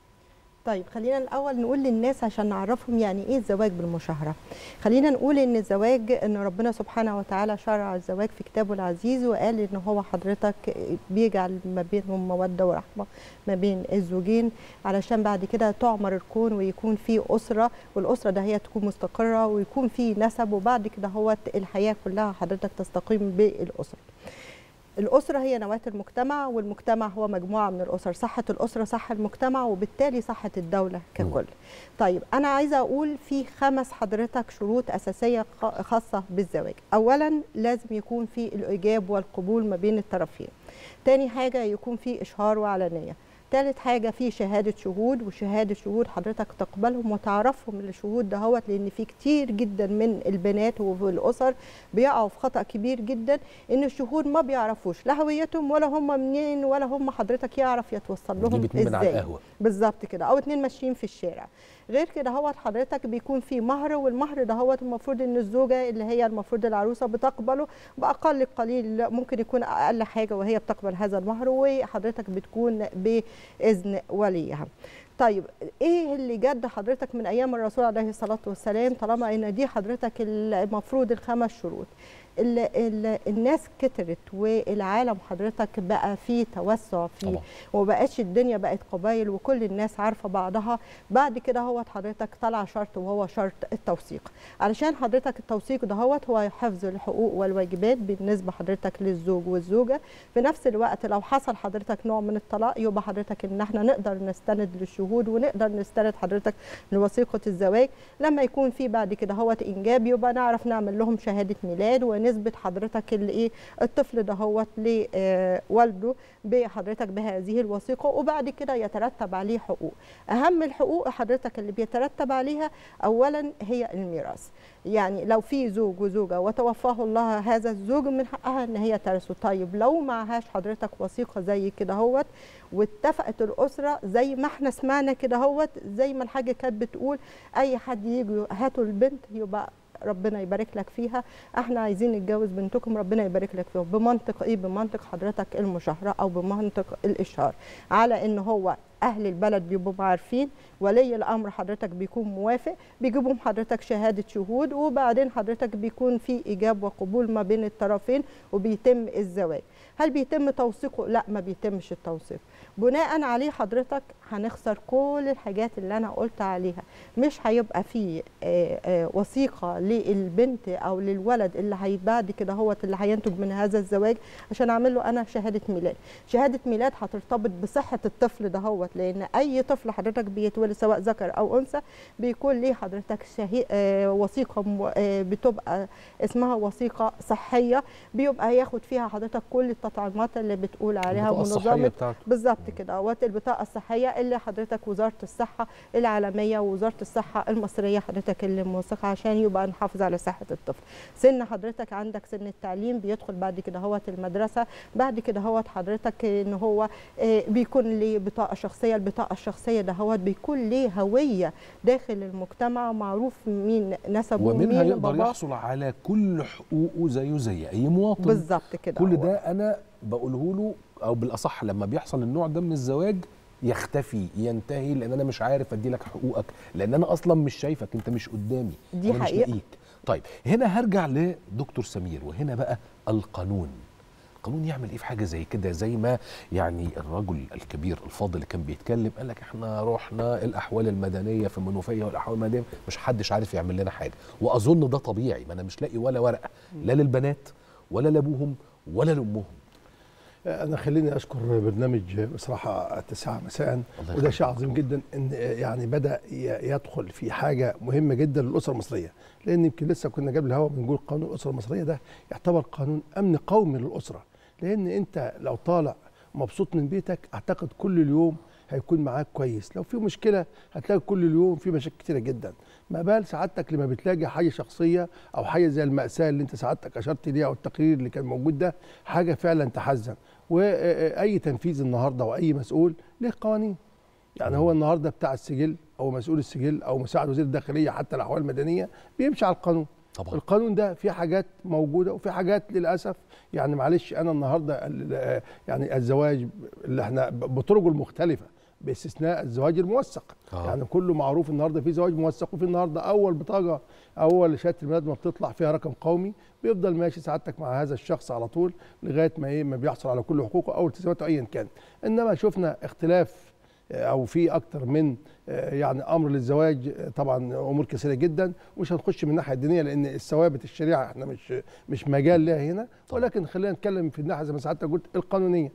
طيب خلينا الاول نقول للناس عشان نعرفهم يعني ايه الزواج بالمشاهره خلينا نقول ان الزواج ان ربنا سبحانه وتعالى شرع الزواج في كتابه العزيز وقال ان هو حضرتك بيجعل ما بينهم موده ورحمه ما بين الزوجين علشان بعد كده تعمر الكون ويكون في اسره والاسره ده هي تكون مستقره ويكون في نسب وبعد كده هو الحياه كلها حضرتك تستقيم بالاسره الأسرة هي نواة المجتمع والمجتمع هو مجموعة من الأسر صحة الأسرة صح المجتمع وبالتالي صحة الدولة ككل طيب أنا عايزة أقول في خمس حضرتك شروط أساسية خ- خاصة بالزواج أولا لازم يكون في الإيجاب والقبول ما بين الطرفين تاني حاجة يكون في إشهار وعلانية تالت حاجة في شهادة شهود وشهادة شهود حضرتك تقبلهم وتعرفهم الشهود دهوت لأن في كتير جدا من البنات والأسر بيقعوا في خطأ كبير جدا إن الشهود ما بيعرفوش لا هويتهم ولا هم منين ولا هم حضرتك يعرف يتوصل لهم نجيب اتنين من على إزاي القهوة. بالظبط كده أو اتنين ماشيين في الشارع غير كده هوت حضرتك بيكون في مهر والمهر ده هوت المفروض ان الزوجه اللي هي المفروض العروسه بتقبله باقل القليل ممكن يكون اقل حاجه وهي بتقبل هذا المهر وحضرتك بتكون باذن وليها طيب ايه اللي جد حضرتك من ايام الرسول عليه الصلاه والسلام طالما ان دي حضرتك المفروض الخمس شروط ال ال الناس كترت والعالم حضرتك بقى فيه توسع فيه طبعا. وبقتش الدنيا بقت قبايل وكل الناس عارفه بعضها بعد كده هو حضرتك طلع شرط وهو شرط التوثيق علشان حضرتك التوثيق ده هو هو حفظ الحقوق والواجبات بالنسبه حضرتك للزوج والزوجه في نفس الوقت لو حصل حضرتك نوع من الطلاق يبقى حضرتك ان احنا نقدر نستند للشهود ونقدر نستند حضرتك لوثيقه الزواج لما يكون في بعد كده هو انجاب يبقى نعرف نعمل لهم شهاده ميلاد ونثبت حضرتك اللي ايه الطفل ده هو لوالده بحضرتك بهذه الوثيقه وبعد كده يترتب عليه حقوق اهم الحقوق حضرتك اللي بيترتب عليها اولا هي الميراث يعني لو في زوج وزوجه وتوفاه الله هذا الزوج من حقها ان هي ترثه طيب لو معهاش حضرتك وثيقه زي كده هوت واتفقت الاسره زي ما احنا سمعنا كده هوت زي ما الحاجه كانت بتقول اي حد يجي هاتوا البنت يبقى ربنا يبارك لك فيها احنا عايزين نتجوز بنتكم ربنا يبارك لك فيها بمنطق ايه بمنطق حضرتك المشاهره او بمنطق الاشهار على ان هو اهل البلد بيبقوا عارفين ولي الامر حضرتك بيكون موافق بيجيبهم حضرتك شهاده شهود وبعدين حضرتك بيكون في ايجاب وقبول ما بين الطرفين وبيتم الزواج هل بيتم توثيقه لا ما بيتمش التوثيق بناء عليه حضرتك هنخسر كل الحاجات اللي انا قلت عليها مش هيبقى في آه، آه، وثيقه للبنت او للولد اللي هي بعد كده هو اللي هينتج من هذا الزواج عشان اعمل له انا شهاده ميلاد شهاده ميلاد هترتبط بصحه الطفل ده هو لان اي طفل حضرتك بيتولد سواء ذكر او انثى بيكون ليه حضرتك شهي... آه، وثيقه م... آه، بتبقى اسمها وثيقه صحيه بيبقى ياخد فيها حضرتك كل التطعيمات اللي بتقول عليها البطاقة الصحية منظمه بتاعته. بالظبط كده اهوت البطاقه الصحيه اللي حضرتك وزاره الصحه العالميه ووزاره الصحه المصريه حضرتك اللي موثقه عشان يبقى نحافظ على صحه الطفل سن حضرتك عندك سن التعليم بيدخل بعد كده هوت المدرسه بعد كده هوت حضرتك ان هو آه، بيكون ليه بطاقه شخصيه البطاقه الشخصيه ده هوت بيكون ليه هويه داخل المجتمع معروف مين نسبه ومنها مين يقدر باباه يحصل على كل حقوقه زيه زي اي مواطن بالظبط كده كل هو. ده انا بقوله له او بالاصح لما بيحصل النوع ده من الزواج يختفي ينتهي لان انا مش عارف ادي لك حقوقك لان انا اصلا مش شايفك انت مش قدامي دي أنا مش حقيقة. لاقيك طيب هنا هرجع لدكتور سمير وهنا بقى القانون القانون يعمل ايه في حاجه زي كده زي ما يعني الرجل الكبير الفاضل اللي كان بيتكلم قال لك احنا رحنا الاحوال المدنيه في المنوفيه والاحوال المدنيه مش حدش عارف يعمل لنا حاجه واظن ده طبيعي ما انا مش لاقي ولا ورقه لا للبنات ولا لابوهم ولا لامهم انا خليني اشكر برنامج بصراحه التاسعه مساء وده شيء عظيم جدا ان يعني بدا ي- يدخل في حاجه مهمه جدا للاسره المصريه لان يمكن لسه كنا قبل الهوا بنقول قانون الاسره المصريه ده يعتبر قانون امن قومي للاسره لان انت لو طالع مبسوط من بيتك اعتقد كل اليوم هيكون معاك كويس لو في مشكله هتلاقي كل اليوم في مشاكل كتيره جدا ما بال سعادتك لما بتلاقي حاجه شخصيه او حاجه زي الماساه اللي انت سعادتك اشرت ليها او التقرير اللي كان موجود ده حاجه فعلا تحزن واي تنفيذ النهارده واي مسؤول له قوانين يعني هو النهارده بتاع السجل او مسؤول السجل او مساعد وزير الداخليه حتى الاحوال المدنيه بيمشي على القانون طبعا القانون ده في حاجات موجوده وفي حاجات للاسف يعني معلش انا النهارده ال- يعني الزواج اللي احنا بطرقه المختلفه باستثناء الزواج الموثق آه. يعني كله معروف النهارده في زواج موثق وفي النهارده اول بطاقه اول شهاده الميلاد ما بتطلع فيها رقم قومي بيفضل ماشي سعادتك مع هذا الشخص على طول لغايه ما ايه ما بيحصل على كل حقوقه او التزاماته ايا كان انما شفنا اختلاف آه، او في اكتر من آه، يعني امر للزواج آه، طبعا امور كثيره جدا ومش هنخش من الناحيه الدينيه لان الثوابت الشريعه احنا مش مش مجال لها هنا ولكن خلينا نتكلم في الناحيه زي ما سعادتك قلت القانونيه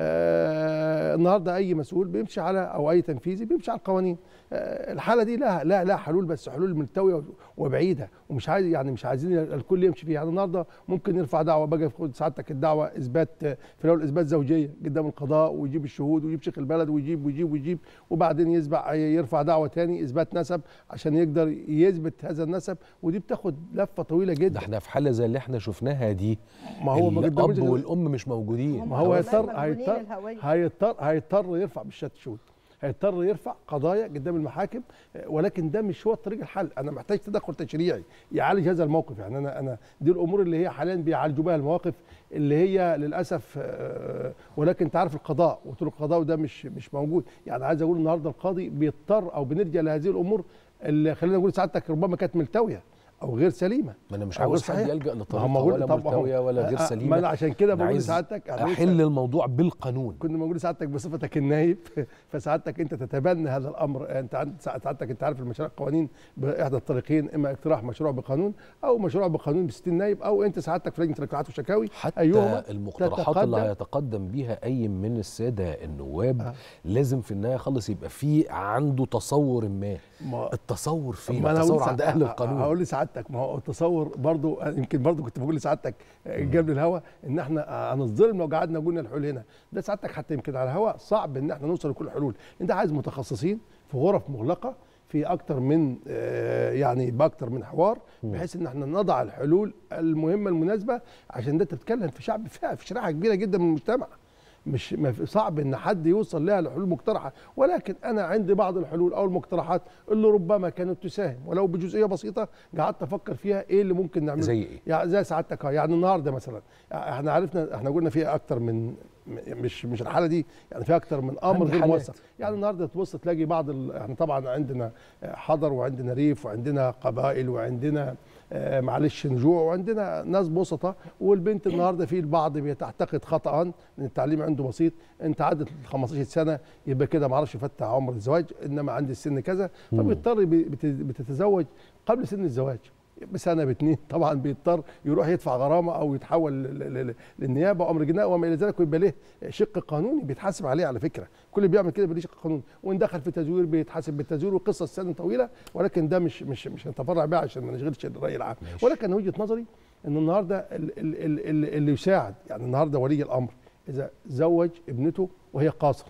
آه النهارده اي مسؤول بيمشي على او اي تنفيذي بيمشي على القوانين آه الحاله دي لها لا لا حلول بس حلول ملتويه وبعيده ومش عايز يعني مش عايزين الكل يمشي فيها يعني النهارده ممكن نرفع دعوه بقى خد سعادتك الدعوه اثبات آه، في الاول اثبات زوجيه قدام القضاء ويجيب الشهود ويجيب شيخ البلد ويجيب ويجيب ويجيب وبعدين يسبع يرفع دعوه تاني اثبات نسب عشان يقدر يثبت هذا النسب ودي بتاخد لفه طويله ده جدا احنا في حاله زي اللي احنا شفناها دي ما هو ما قداموش الاب غير- والام مش موجودين ما هو هيضطر مجنونين هيضطر الهوية. هيضطر هيضطر يرفع بالشات شوت هيضطر يرفع قضايا قدام المحاكم آه، ولكن ده مش هو طريق الحل انا محتاج تدخل تشريعي يعالج هذا الموقف يعني انا انا دي الامور اللي هي حاليا بيعالجوا بها المواقف اللي هي للاسف آه، ولكن انت عارف القضاء وطرق القضاء وده مش مش موجود يعني عايز اقول النهارده القاضي بيضطر او بنرجع لهذه الامور اللي خلينا نقول سعادتك ربما كانت ملتويه او غير سليمه ما انا مش أو غير عاوز حد صحيحة. يلجا ما لطريقه هم بقول- ولا طب ما هو- ملتويه ولا غير آه، آه، سليمه ما انا عشان كده أنا بقول عايز لسعادتك أنا لسه- احل الموضوع بالقانون كنا موجود سعادتك بصفتك النائب فسعادتك انت تتبنى هذا الامر انت عند سعادتك انت عارف المشاريع القوانين باحدى الطريقين اما اقتراح مشروع بقانون او مشروع بقانون ب 60 نائب او انت سعادتك في لجنه الاقتراحات والشكاوي حتى ايهما المقترحات اللي تتقدم. هيتقدم بيها اي من الساده النواب آه. لازم في النهايه خالص يبقى في عنده تصور ما ما التصور فين ما أنا التصور هقول عند سع- اهل ه- القانون هقول لسعادتك ما هو التصور برضو يمكن برضو كنت بقول لسعادتك قبل الهوا ان احنا هنظلم لو قعدنا قلنا الحلول هنا ده سعادتك حتى يمكن على الهوا صعب ان احنا نوصل لكل الحلول انت عايز متخصصين في غرف مغلقه في اكتر من آه، يعني باكتر من حوار بحيث ان احنا نضع الحلول المهمه المناسبه عشان ده انت بتتكلم في شعب فئه في شريحه كبيره جدا من المجتمع مش ما في- صعب ان حد يوصل لها لحلول مقترحه ولكن انا عندي بعض الحلول او المقترحات اللي ربما كانت تساهم ولو بجزئيه بسيطه قعدت افكر فيها ايه اللي ممكن نعمله زي إيه؟ يعني زي سعادتك آه، يعني النهارده مثلا احنا عرفنا احنا قلنا في اكتر من م- مش مش الحاله دي يعني في اكتر من امر عندي غير حالات. موثق يعني النهارده تبص تلاقي بعض ال... احنا طبعا عندنا حضر وعندنا ريف وعندنا قبائل وعندنا آه، معلش نجوع وعندنا ناس بسطة والبنت النهارده في البعض بيعتقد خطأ ان التعليم عنده بسيط انت عدت ال 15 سنه يبقى كده ما اعرفش يفتح عمر الزواج انما عندي السن كذا فبيضطر بي- بت- بتتزوج قبل سن الزواج بسنه باتنين طبعا بيضطر يروح يدفع غرامه او يتحول ل- ل- ل- للنيابه وامر جنائي وما الى ذلك ويبقى له شق قانوني بيتحاسب عليه على فكره كل اللي بيعمل كده بيبقى ليه شق قانوني وان دخل في تزوير بيتحاسب بالتزوير وقصه سنه طويله ولكن ده مش مش مش هنتفرع بيه عشان ما نشغلش الراي العام ماشي. ولكن وجهه نظري ان النهارده ال- ال- ال- ال- اللي يساعد يعني النهارده ولي الامر اذا زوج ابنته وهي قاصره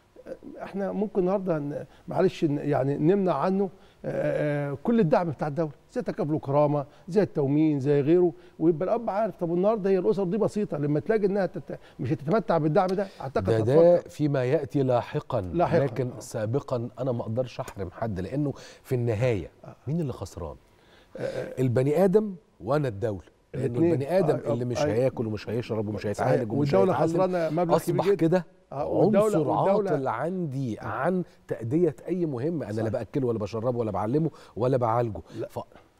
احنا ممكن النهارده ن- معلش ن- يعني نمنع عنه آه، آه، كل الدعم بتاع الدوله زي تكافل وكرامه زي التومين زي غيره ويبقى الاب عارف طب النهارده هي الاسر دي بسيطه لما تلاقي انها تت... مش هتتمتع بالدعم ده اعتقد ده هتفكر. ده فيما ياتي لاحقا, لاحقاً، لكن آه. سابقا انا ما اقدرش احرم حد لانه في النهايه مين اللي خسران البني ادم وانا الدوله لانه الاتنين. البني ادم آه، اللي مش آه، هياكل ومش هيشرب ومش هيتعالج ومش والدولة هيتعلم خسرانة مبلغ كبير اصبح جدا. كده آه، والدولة- عنصر والدولة- عاطل عندي عن تأدية أي مهمة أنا لا بأكله ولا بشربه ولا بعلمه ولا بعالجه ف...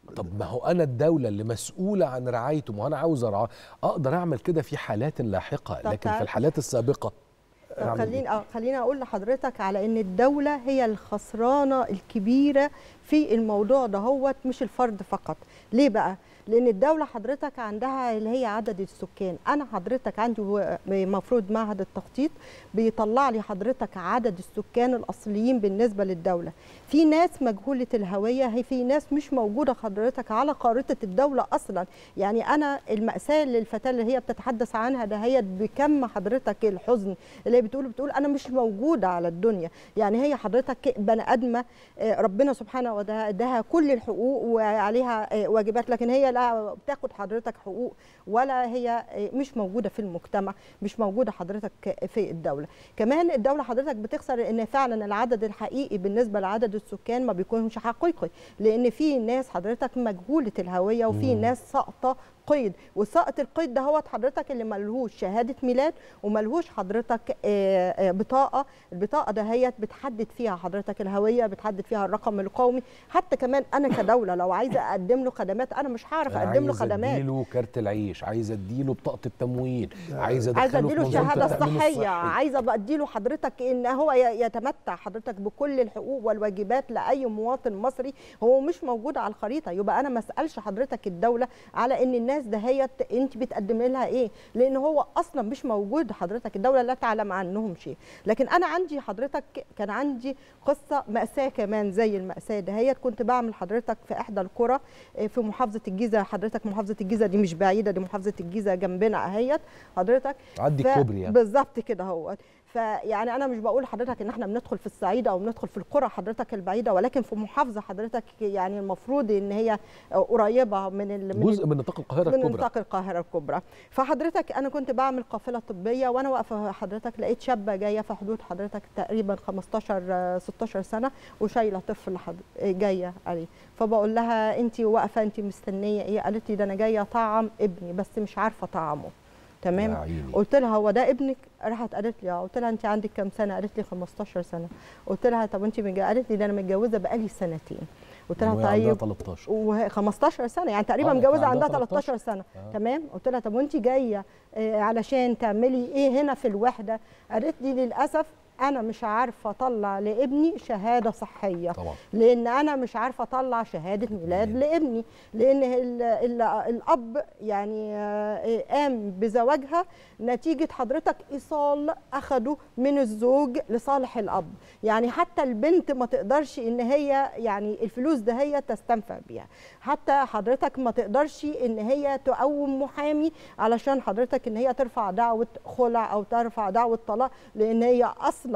طب ما هو انا الدوله اللي مسؤوله عن رعايته ما هو انا عاوز ارعاه اقدر اعمل كده في حالات لاحقه طب لكن في تعال- الحالات السابقه طب أعمل إيه؟ خليني اه خليني اقول لحضرتك على ان الدوله هي الخسرانه الكبيره في الموضوع ده هو مش الفرد فقط ليه بقى لان الدوله حضرتك عندها اللي هي عدد السكان انا حضرتك عندي و- مفروض معهد التخطيط بيطلع لي حضرتك عدد السكان الاصليين بالنسبه للدوله في ناس مجهوله الهويه هي في ناس مش موجوده حضرتك على خارطه الدوله اصلا يعني انا الماساه اللي الفتاه اللي هي بتتحدث عنها دهيت بكم حضرتك الحزن اللي هي بتقول بتقول انا مش موجوده على الدنيا يعني هي حضرتك بني ادمه آه، ربنا سبحانه وتعالى اداها كل الحقوق وعليها آه، واجبات لكن هي لا بتاخد حضرتك حقوق ولا هي آه، مش موجوده في المجتمع مش موجوده حضرتك في الدوله كمان الدوله حضرتك بتخسر ان فعلا العدد الحقيقي بالنسبه لعدد السكان ما بيكونش حقيقي لان في ناس حضرتك مجهوله الهويه وفي مم. ناس ساقطه قيد وساقط القيد ده هو حضرتك اللي ملهوش شهاده ميلاد وملهوش حضرتك آه، آه، بطاقه البطاقه دهيت بتحدد فيها حضرتك الهويه بتحدد فيها الرقم القومي حتى كمان انا كدوله لو عايزه اقدم له خدمات انا مش هعرف أنا اقدم له عايز خدمات اديله كارت العيش عايز اديله بطاقه التموين عايز ادخله عايزه في اديله منظومة الشهاده التأمين الصحيه الصحي. عايزه ابقى اديله حضرتك ان هو ي- يتمتع حضرتك بكل الحقوق والواجبات لاي مواطن مصري هو مش موجود على الخريطه يبقى انا ما اسالش حضرتك الدوله على ان الناس دهيت انت بتقدم لها ايه لان هو اصلا مش موجود حضرتك الدوله لا تعلم عنهم شيء لكن انا عندي حضرتك كان عندي قصه ماساه كمان زي الماساه دهيت كنت بعمل حضرتك في احدى القرى آه، في محافظه الجيزه حضرتك محافظه الجيزه دي مش بعيده دي محافظه الجيزه جنبنا اهيت حضرتك عدي ف- الكوبري يعني. بالظبط كده هو فيعني انا مش بقول لحضرتك ان احنا بندخل في الصعيد او بندخل في القرى حضرتك البعيده ولكن في محافظه حضرتك يعني المفروض ان هي قريبه من ال- من جزء من نطاق القاهره من الكبرى نطاق القاهره الكبرى فحضرتك انا كنت بعمل قافله طبيه وانا واقفه حضرتك لقيت شابه جايه في حدود حضرتك تقريبا 15 آه، 16 سنه وشايله طفل حض... آه، جايه عليه فبقول لها انت واقفه انت مستنيه ايه قالت لي ده انا جايه طعم ابني بس مش عارفه طعمه تمام يا عيني. قلت لها هو ده ابنك راحت قالت لي اه قلت لها انت عندك كام سنه قالت لي 15 سنه قلت لها طب انت متج- قالت لي ده انا متجوزه بقالي سنتين قلت لها وهي عندها طيب 13 وهي 15 سنه يعني تقريبا آه، متجوزه كان عندها عندها 13 سنه آه. تمام قلت لها طب وانت جايه آه، علشان تعملي ايه هنا في الوحده قالت لي للاسف انا مش عارفه اطلع لابني شهاده صحيه طبعا لان انا مش عارفه اطلع شهاده ميلاد لابني لان ال ال الاب يعني آه، قام بزواجها نتيجه حضرتك ايصال اخده من الزوج لصالح الاب يعني حتى البنت ما تقدرش ان هي يعني الفلوس ده هي تستنفع بيها حتى حضرتك ما تقدرش ان هي تقوم محامي علشان حضرتك ان هي ترفع دعوه خلع او ترفع دعوه طلاق لان هي اصلا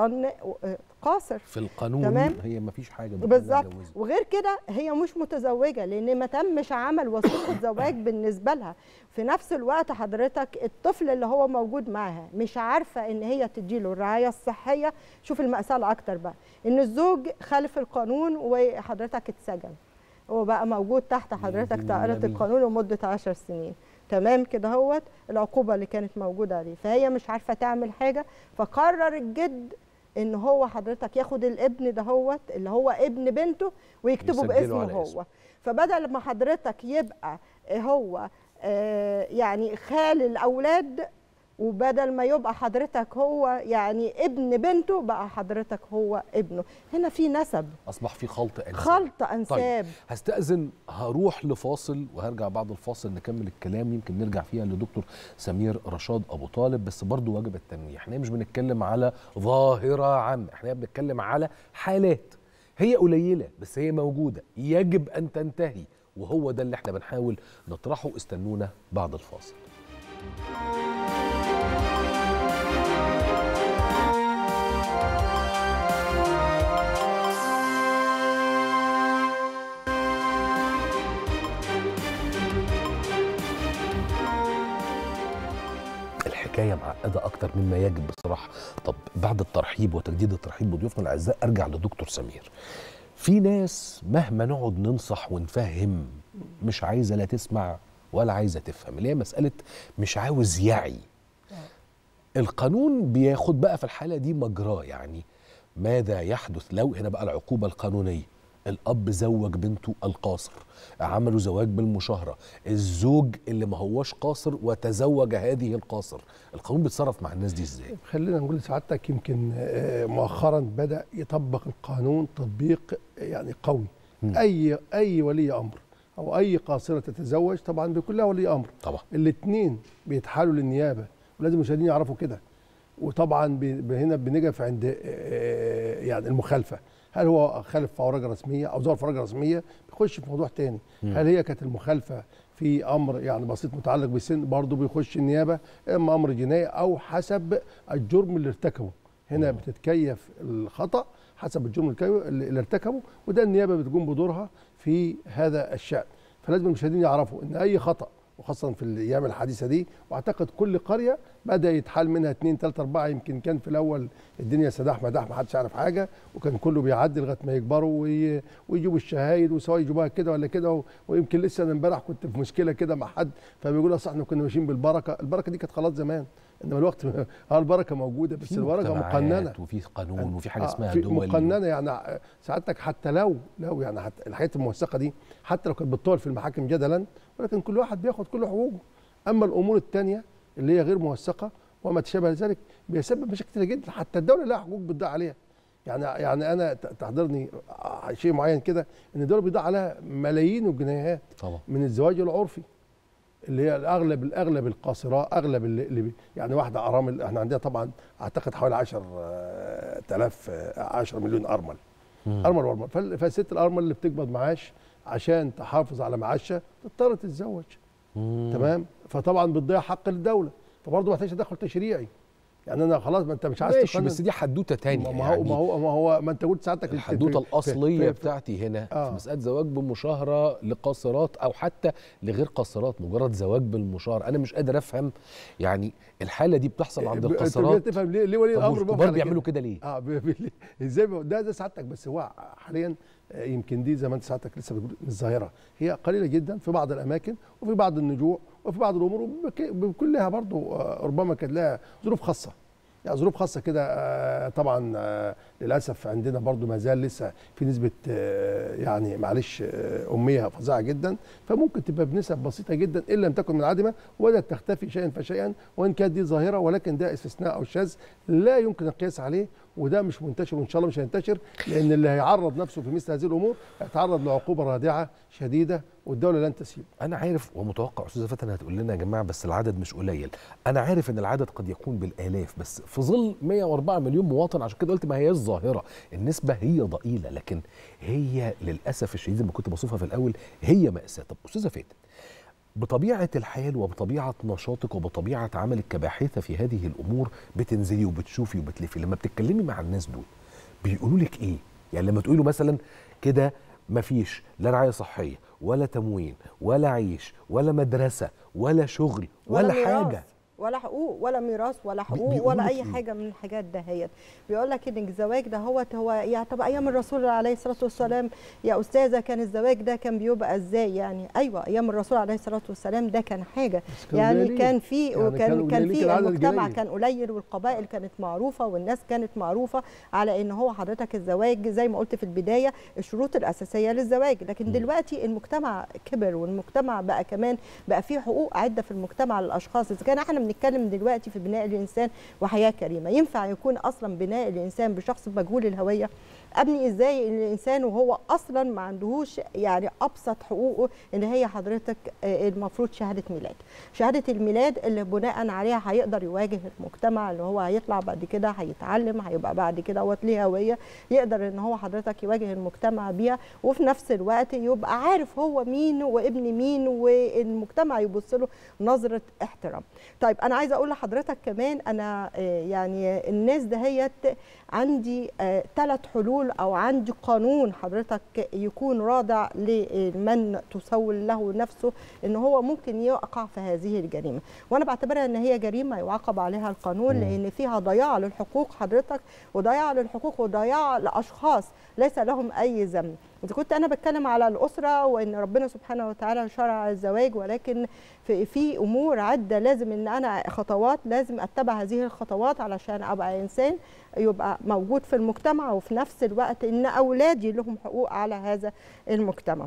قاصر في القانون تمام. هي ما فيش حاجه بتقول بالظبط اتجوزت. وغير كده هي مش متزوجه لان ما تمش عمل وثيقه زواج بالنسبه لها في نفس الوقت حضرتك الطفل اللي هو موجود معاها مش عارفه ان هي تديله الرعايه الصحيه شوف المأساة الاكتر بقى ان الزوج خالف القانون وحضرتك اتسجن هو بقى موجود تحت حضرتك دين دائره النبي. القانون لمده 10 سنين تمام كده هوت العقوبه اللي كانت موجوده عليه فهي مش عارفه تعمل حاجه فقرر الجد ان هو حضرتك ياخد الابن ده هوت اللي هو ابن بنته ويكتبه يسجله باسمه على هو اسمه. فبدل ما حضرتك يبقى هو آه، يعني خال الاولاد وبدل ما يبقى حضرتك هو يعني ابن بنته بقى حضرتك هو ابنه هنا في نسب اصبح في خلط انساب خلط انساب طيب هستأذن هروح لفاصل وهرجع بعد الفاصل نكمل الكلام يمكن نرجع فيها لدكتور سمير رشاد ابو طالب بس برضو واجب التنويه احنا مش بنتكلم على ظاهره عامه احنا بنتكلم على حالات هي قليله بس هي موجوده يجب ان تنتهي وهو ده اللي احنا بنحاول نطرحه استنونا بعد الفاصل الحكايه معقده اكتر مما يجب بصراحه طب بعد الترحيب وتجديد الترحيب بضيوفنا الاعزاء ارجع لدكتور سمير في ناس مهما نقعد ننصح ونفهم مش عايزه لا تسمع ولا عايزه تفهم اللي هي مساله مش عاوز يعي القانون بياخد بقى في الحاله دي مجراه يعني ماذا يحدث لو هنا بقى العقوبه القانونيه الاب زوج بنته القاصر عملوا زواج بالمشاهره الزوج اللي ما هوش قاصر وتزوج هذه القاصر القانون بيتصرف مع الناس دي ازاي خلينا نقول لسعادتك يمكن آه، مؤخرا بدا يطبق القانون تطبيق يعني قوي مم. اي اي ولي امر او اي قاصره تتزوج طبعا بيكون لها ولي امر طبعا الاثنين بيتحالوا للنيابه ولازم المشاهدين يعرفوا كده وطبعا بي- ب- هنا بنقف عند آه، يعني المخالفه هل هو خالف في اوراق رسميه او ظهر في اوراق رسميه بيخش في موضوع تاني مم. هل هي كانت المخالفه في امر يعني بسيط متعلق بالسن برضه بيخش النيابه اما امر جنائي او حسب الجرم اللي ارتكبه هنا بتتكيف الخطا حسب الجرم الكي- اللي اللي ارتكبه وده النيابه بتقوم بدورها في هذا الشان فلازم المشاهدين يعرفوا ان اي خطا وخاصه في الايام الحديثه دي واعتقد كل قريه بدا يتحال منها اثنين ثلاثه اربعه يمكن كان في الاول الدنيا سداح مداح ما حدش يعرف حاجه وكان كله بيعدي لغايه ما يكبروا وي- ويجيبوا الشهايد وسواء يجيبوها كده ولا كده و- ويمكن لسه انا امبارح كنت في مشكله كده مع حد فبيقول اصل احنا كنا ماشيين بالبركه البركه دي كانت خلاص زمان انما الوقت اه البركه موجوده بس في البركه مجتمعات مقننه وفي قانون وفي حاجه آه، اسمها في دول مقننه يعني سعادتك حتى لو لو يعني حتى الحاجات الموثقه دي حتى لو كانت بتطول في المحاكم جدلا ولكن كل واحد بياخد كل حقوقه اما الامور الثانيه اللي هي غير موثقه وما تشابه ذلك بيسبب مشاكل كتير جدا حتى الدوله لها حقوق بتضيع عليها يعني يعني انا ت- تحضرني آه، شيء معين كده ان الدوله بيضيع عليها ملايين الجنيهات طبعا من الزواج العرفي اللي هي الاغلب الاغلب القاصرات اغلب اللي, اللي بي- يعني واحده ارامل احنا عندنا طبعا اعتقد حوالي 10000 10 مليون ارمل مم. ارمل وارمل فال- فالست الارمل اللي بتقبض معاش عشان تحافظ على معاشها تضطر تتزوج مم. تمام فطبعا بتضيع حق للدوله فبرضه محتاج تدخل تشريعي يعني انا خلاص ما انت مش عايز ماشي تقنن بس دي حدوته تانية ما هو ما هو ما هو ما انت قلت ساعتك الحدوته الاصليه بتاعتي هنا آه. في مساله زواج بمشاهره لقاصرات او حتى لغير قاصرات مجرد زواج بالمشاهره انا مش قادر افهم يعني الحاله دي بتحصل عند ب- القاصرات انت تفهم ليه ليه ولي طب الامر بيقف والكبار على بيعملوا كده ليه؟ اه بي- بي- ازاي بي- ده ده سعادتك بس هو حاليا آه، يمكن دي زي ما انت سعادتك لسه بتقول مش ظاهره هي قليله جدا في بعض الاماكن وفي بعض النجوع وفي بعض الامور وبك- بكلها برضو آه، ربما كان لها ظروف خاصه يعني ظروف خاصه كده آه، طبعا آه، للاسف عندنا برضو ما زال لسه في نسبه آه، يعني معلش آه، اميه فظيعه جدا فممكن تبقى بنسب بسيطه جدا ان لم تكن منعدمه وبدات تختفي شيئا فشيئا وان كانت دي ظاهره ولكن ده استثناء او شاذ لا يمكن القياس عليه وده مش منتشر وان شاء الله مش هينتشر لان اللي هيعرض نفسه في مثل هذه الامور هيتعرض لعقوبه رادعه شديده والدوله لن تسيب انا عارف ومتوقع استاذه فتن هتقول لنا يا جماعه بس العدد مش قليل انا عارف ان العدد قد يكون بالالاف بس في ظل 104 مليون مواطن عشان كده قلت ما هياش ظاهره النسبه هي ضئيله لكن هي للاسف الشديد زي ما كنت بوصفها في الاول هي ماساه طب استاذه فاتن بطبيعه الحال وبطبيعه نشاطك وبطبيعه عملك كباحثه في هذه الامور بتنزلي وبتشوفي وبتلفي لما بتتكلمي مع الناس دول بيقولوا لك ايه يعني لما تقولوا مثلا كده مفيش لا رعايه صحيه ولا تموين ولا عيش ولا مدرسه ولا شغل ولا, ميراث، حاجه ولا حقوق ولا ميراث ولا حقوق بيقولوا ولا لك اي إيه؟ حاجه من الحاجات دهيت بيقول لك ان الزواج ده هو هو يعني طب ايام الرسول عليه الصلاه والسلام يا استاذه كان الزواج ده كان بيبقى ازاي يعني ايوه ايام الرسول عليه الصلاه والسلام ده كان حاجه كانوا يعني قليلين. كان في يعني وكان كانوا كان قليلين، في كان العدد المجتمع قليل. كان قليل والقبائل كانت معروفه والناس كانت معروفه على ان هو حضرتك الزواج زي ما قلت في البدايه الشروط الاساسيه للزواج لكن دلوقتي المجتمع كبر والمجتمع بقى كمان بقى فيه حقوق عده في المجتمع للاشخاص اذا كان احنا بنتكلم دلوقتي في بناء الانسان وحياه كريمه ينفع يكون اصلا بناء الانسان بشخص مجهول الهويه ابني ازاي الانسان وهو اصلا ما عندهوش يعني ابسط حقوقه ان هي حضرتك آه، المفروض شهاده ميلاد شهاده الميلاد اللي بناء عليها هيقدر يواجه المجتمع اللي هو هيطلع بعد كده هيتعلم هيبقى بعد كده هو ليه هويه يقدر ان هو حضرتك يواجه المجتمع بيها وفي نفس الوقت يبقى عارف هو مين وابن مين والمجتمع يبص له نظره احترام طيب انا عايزه اقول لحضرتك كمان انا آه، يعني الناس دهيت عندي ثلاث حلول او عندي قانون حضرتك يكون رادع لمن تسول له نفسه ان هو ممكن يقع في هذه الجريمه وانا بعتبرها ان هي جريمه يعاقب عليها القانون مم. لان فيها ضياع للحقوق حضرتك وضياع للحقوق وضياع لاشخاص ليس لهم اي ذنب اذا كنت انا بتكلم على الاسره وان ربنا سبحانه وتعالى شرع الزواج ولكن في, في امور عده لازم ان انا خطوات لازم اتبع هذه الخطوات علشان ابقى انسان يبقى موجود في المجتمع وفي نفس الوقت ان اولادي لهم حقوق على هذا المجتمع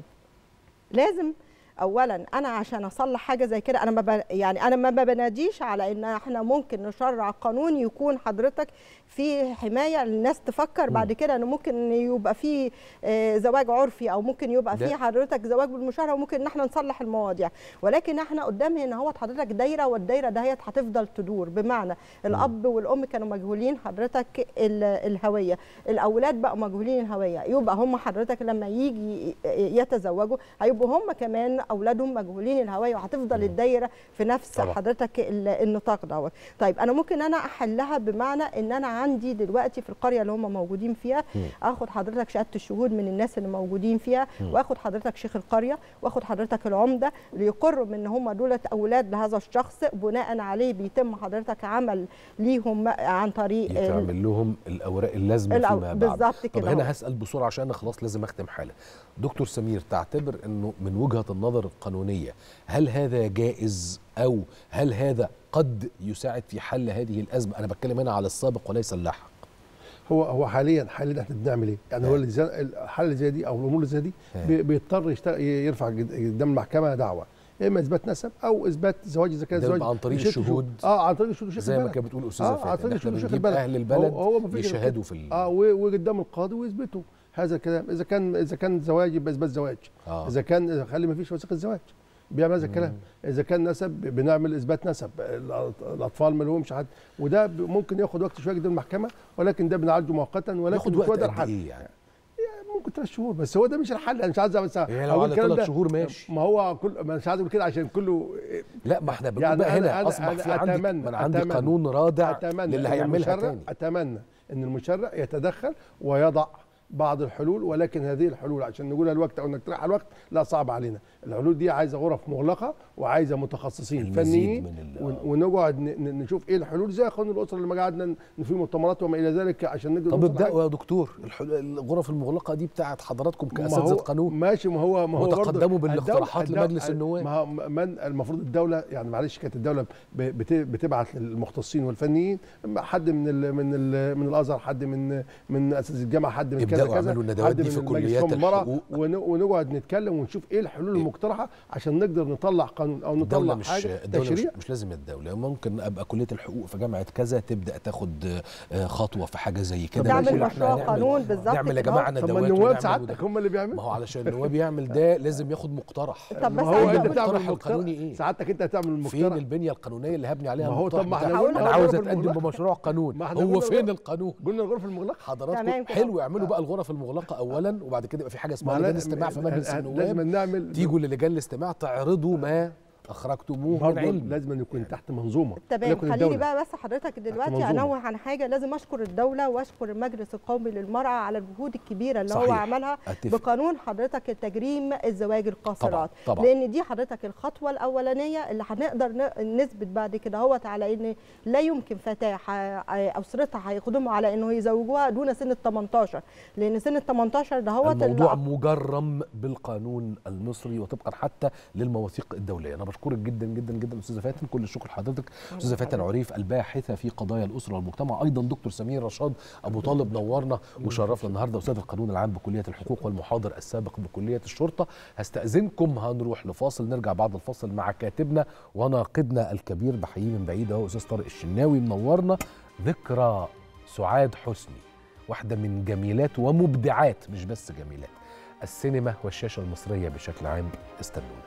لازم اولا انا عشان اصلح حاجه زي كده انا ما ب... يعني انا ما بناديش على ان احنا ممكن نشرع قانون يكون حضرتك في حمايه الناس تفكر بعد كده انه ممكن يبقى في آه، زواج عرفي او ممكن يبقى لا. في حضرتك زواج بالمشاهره وممكن ان احنا نصلح المواضيع ولكن احنا قدام هنا هو حضرتك دايره والدايره دهيت هتفضل تدور بمعنى الاب والام كانوا مجهولين حضرتك ال- الهويه الاولاد بقوا مجهولين الهويه يبقى هم حضرتك لما يجي يتزوجوا هيبقوا هم كمان اولادهم مجهولين الهويه وهتفضل الدايره في نفس طبعا. حضرتك ال- النطاق دوت طيب انا ممكن انا احلها بمعنى ان انا عندي دلوقتي في القريه اللي هم موجودين فيها مم. اخد حضرتك شهاده الشهود من الناس اللي موجودين فيها مم. واخد حضرتك شيخ القريه واخد حضرتك العمده ليقروا من ان هم دولت اولاد لهذا الشخص بناء عليه بيتم حضرتك عمل ليهم عن طريق ال- يتعمل لهم الاوراق اللازمه الأو- فيما بعد بالظبط طب كده هنا هو. هسال بسرعه عشان أنا خلاص لازم اختم حالا دكتور سمير تعتبر انه من وجهه النظر القانونيه هل هذا جائز او هل هذا قد يساعد في حل هذه الازمه انا بتكلم هنا على السابق وليس اللاحق هو هو حاليا حاليا احنا بنعمل ايه؟ يعني هو اللي زي- الحاله اللي زي دي او الامور اللي زي دي ها. بي- بيضطر يشتغل يرفع جد- قدام المحكمه دعوه يا اما اثبات نسب او اثبات زواج اذا كان ده زواج بيبقى عن طريق بشهادة الشهود. شهود. اه عن طريق الشهود وشيخ زي ما البلد. كانت بتقول أستاذة اه فاتن، عن طريق إحنا الشهود وشيخ بنجيب البلد أهل البلد هو هو مفيش غير يشهدوا كده. في ال- اه و- وقدام القاضي ويثبتوا هذا الكلام اذا كان اذا كان زواج يبقى اثبات زواج آه. اذا كان خلي ما فيش وثيقه زواج بيعمل هذا الكلام اذا كان نسب بنعمل اثبات نسب الأط- الاطفال ما لهمش حد وده ب- ممكن ياخد وقت شويه قدام المحكمه ولكن ده بنعالجه مؤقتا ولكن ياخد مش هو وقت ده قد الحل. ايه يعني ممكن ثلاث شهور بس هو ده مش الحل انا مش عايز بس هي لو أقول على الكلام ثلاث ده. شهور ماشي. ما هو كل ما مش عايز اقول كده عشان كله لا ما احنا بنقول يعني بقى أنا- هنا أنا- اصبح أنا في عندي أتمنى من عندي أتمنى قانون رادع أتمنى للي إن هيعملها المشرع- تاني اتمنى ان المشرع يتدخل ويضع بعض الحلول ولكن هذه الحلول عشان نقولها الوقت او نقترحها الوقت لا صعب علينا الحلول دي عايزه غرف مغلقه وعايزه متخصصين المزيد فنيين من ال- ون- ونقعد ن- ن- نشوف ايه الحلول زي قانون الاسره لما قعدنا ن- في مؤتمرات وما الى ذلك عشان نقدر طب نوصل لحاجة. ابداوا يا دكتور الحل- الغرف المغلقه دي بتاعت حضراتكم ما كاساتذه هو قانون ماشي ما هو ما هو برضه وتقدموا الدولة- بالاقتراحات الدولة- لمجلس النواب. ما هو من المفروض الدوله يعني معلش كانت الدوله ب- بت- بتبعت للمختصين والفنيين حد من ال من ال من الازهر حد من من اساتذه الجامعه حد من كذا ابدأوا كذا اعملوا الندوات حد دي من في المجلس كليات القومي للمرأة الحقوق. ون- ونقعد نتكلم ونشوف ايه الحلول المقترحه عشان نقدر نطلع قانون او الدولة نطلع مش حاجه الدولة مش, تشريع مش لازم الدولة ممكن ابقى كلية الحقوق في جامعة كذا تبدأ تاخد آه، خطوة في حاجة زي كده تعمل ونقول إحنا مشروع هنعمل- قانون بالظبط نعمل يا كده. جماعة طب ما ندوات النواب ونعمل سعادتك وده. هم اللي بيعملوا ما هو علشان النواب يعمل ده لازم ياخد مقترح طب بس ما هو عايزة انت أقول- تعمل المقترح القانوني المقترح ايه؟ سعادتك انت هتعمل فين المقترح البنية القانونية اللي هبني عليها ما هو المقترح طب ما بتاعي؟ احنا قلنا انا الغرف عاوز اتقدم المغلقة. بمشروع قانون ما احنا هو قلنا فين الغرف- القانون؟ قلنا الغرف المغلقه حضراتكم تمام كده. حلو اعملوا بقى الغرف المغلقة اولا وبعد كده يبقى في حاجة اسمها ما لجان لا- استماع في م- مجلس لازم النواب نعمل تيجوا للجان الاستماع تعرضوا ما اخرجتموه من برضه علم لازم أن يكون تحت منظومه تمام وليكن خليني الدولة. بقى بس حضرتك دلوقتي منظومة. انوه عن حاجه لازم اشكر الدوله واشكر المجلس القومي للمراه على الجهود الكبيره اللي هو صحيح. عملها أتفق. بقانون حضرتك تجريم الزواج القاصرات طبعاً، طبعاً. لان دي حضرتك الخطوه الاولانيه اللي هنقدر ن- نثبت بعد كده هوت على ان لا يمكن فتاه ح- اسرتها هيقدموا على انه يزوجوها دون سن ال 18 لان سن ال 18 ده هو الموضوع مجرم بالقانون المصري وطبقا حتى للمواثيق الدوليه انا بشكرك جدا جدا جدا استاذه فاتن كل الشكر لحضرتك استاذه فاتن عريف الباحثه في قضايا الاسره والمجتمع ايضا دكتور سمير رشاد ابو طالب نورنا وشرفنا النهارده استاذ القانون العام بكليه الحقوق والمحاضر السابق بكليه الشرطه هستاذنكم هنروح لفاصل نرجع بعد الفاصل مع كاتبنا وناقدنا الكبير بحييه من بعيد اهو استاذ طارق الشناوي منورنا ذكرى سعاد حسني واحده من جميلات ومبدعات مش بس جميلات السينما والشاشه المصريه بشكل عام استنونا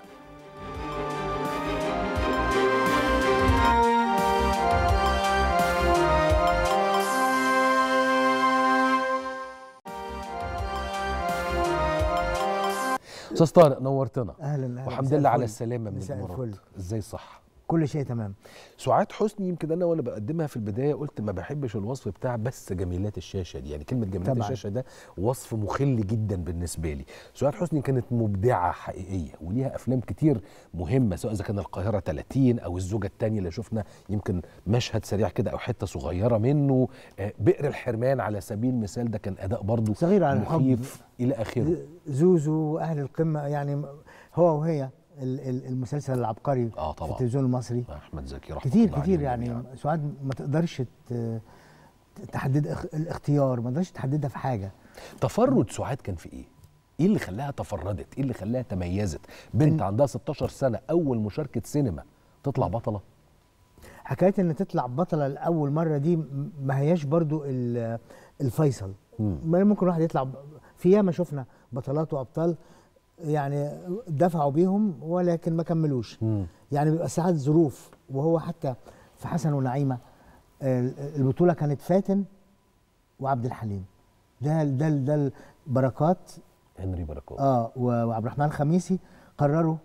استاذ طارق نورتنا اهلا اهلا والحمد مساء لله على الفل. السلامه من مساء الامارات الفل ازاي صح كل شيء تمام سعاد حسني يمكن انا وانا بقدمها في البدايه قلت ما بحبش الوصف بتاع بس جميلات الشاشه دي يعني كلمه جميلات طبعاً. الشاشه ده وصف مخل جدا بالنسبه لي سعاد حسني كانت مبدعه حقيقيه وليها افلام كتير مهمه سواء اذا كان القاهره 30 او الزوجه الثانيه اللي شفنا يمكن مشهد سريع كده او حته صغيره منه آه، بئر الحرمان على سبيل المثال ده كان اداء برضه صغير على الحب. مخيف الى اخره زوزو واهل القمه يعني هو وهي ال- ال- المسلسل العبقري اه في طبعا التلفزيون المصري احمد زكي رحمه كتير الله كتير عليه يعني جميعاً. سعاد ما تقدرش ت- تحدد اخ- الاختيار ما تقدرش تحددها في حاجه تفرد سعاد كان في ايه؟ ايه اللي خلاها تفردت؟ ايه اللي خلاها تميزت؟ بنت عندها 16 سنه اول مشاركه سينما تطلع بطله؟ حكايه ان تطلع بطله لاول مره دي م- ما هياش برضو ال- الفيصل ما ممكن واحد يطلع ب- في ياما شفنا بطلات وابطال يعني دفعوا بيهم ولكن ما كملوش يعني بيبقى ساعات ظروف وهو حتى في حسن ونعيمه ال- البطوله كانت فاتن وعبد الحليم ده ده ده البركات هنري بركات اه و- وعبد الرحمن الخميسي قرروا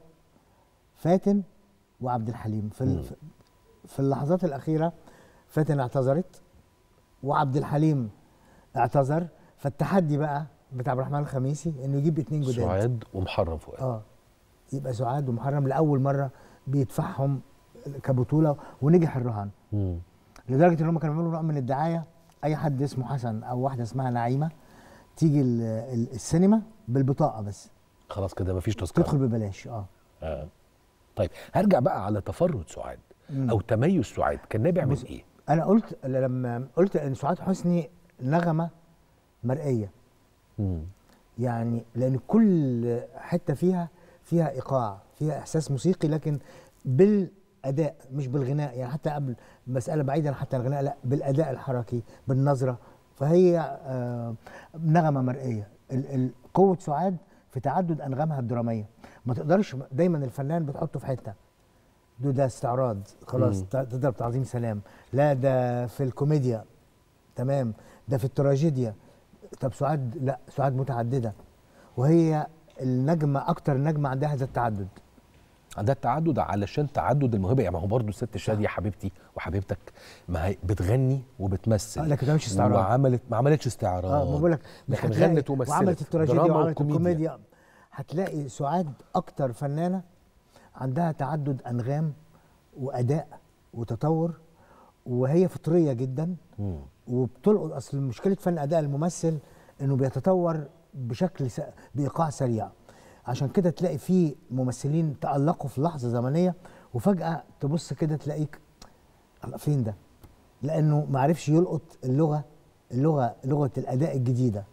فاتن وعبد الحليم في ال- في اللحظات الاخيره فاتن اعتذرت وعبد الحليم اعتذر فالتحدي بقى بتاع عبد الرحمن الخميسي انه يجيب اتنين جداد سعاد ومحرم فؤاد اه يبقى سعاد ومحرم لاول مره بيدفعهم كبطوله ونجح الرهان مم. لدرجه ان هم كانوا بيعملوا نوع من الدعايه اي حد اسمه حسن او واحده اسمها نعيمه تيجي ال- ال- السينما بالبطاقه بس خلاص كده مفيش تذكره تدخل ببلاش اه آه. طيب هرجع بقى على تفرد سعاد مم. او تميز سعاد كان نابع من بص، ايه؟ انا قلت لما قلت ان سعاد حسني نغمه مرئيه مم. يعني لان كل حته فيها فيها ايقاع فيها احساس موسيقي لكن بالاداء مش بالغناء يعني حتى قبل مساله بعيدا عن حتى الغناء لا بالاداء الحركي بالنظره فهي آه، نغمه مرئيه ال- ال- قوه سعاد في تعدد انغامها الدراميه ما تقدرش دايما الفنان بتحطه في حته ده ده استعراض خلاص مم. ت- تضرب تعظيم سلام لا ده في الكوميديا تمام ده في التراجيديا طب سعاد لا سعاد متعدده وهي النجمه اكتر نجمه عندها هذا التعدد ده التعدد علشان تعدد الموهبه يعني ما هو برضه الست شاديه حبيبتي وحبيبتك ما هي بتغني وبتمثل آه، لكن ده مش استعراض. وعملت ما عملتش استعراض اه ما بقول لك مش لكن هتلاقي- غنت ومثلت وعملت التراجيديا دراما وعملت وكوميديا. الكوميديا هتلاقي سعاد اكتر فنانه عندها تعدد انغام واداء وتطور وهي فطريه جدا مم. وبتلقط اصل مشكله فن اداء الممثل انه بيتطور بشكل س... بايقاع سريع عشان كده تلاقي في ممثلين تالقوا في لحظه زمنيه وفجاه تبص كده تلاقيك الله فين ده لانه ما عرفش يلقط اللغه اللغه لغه الاداء الجديده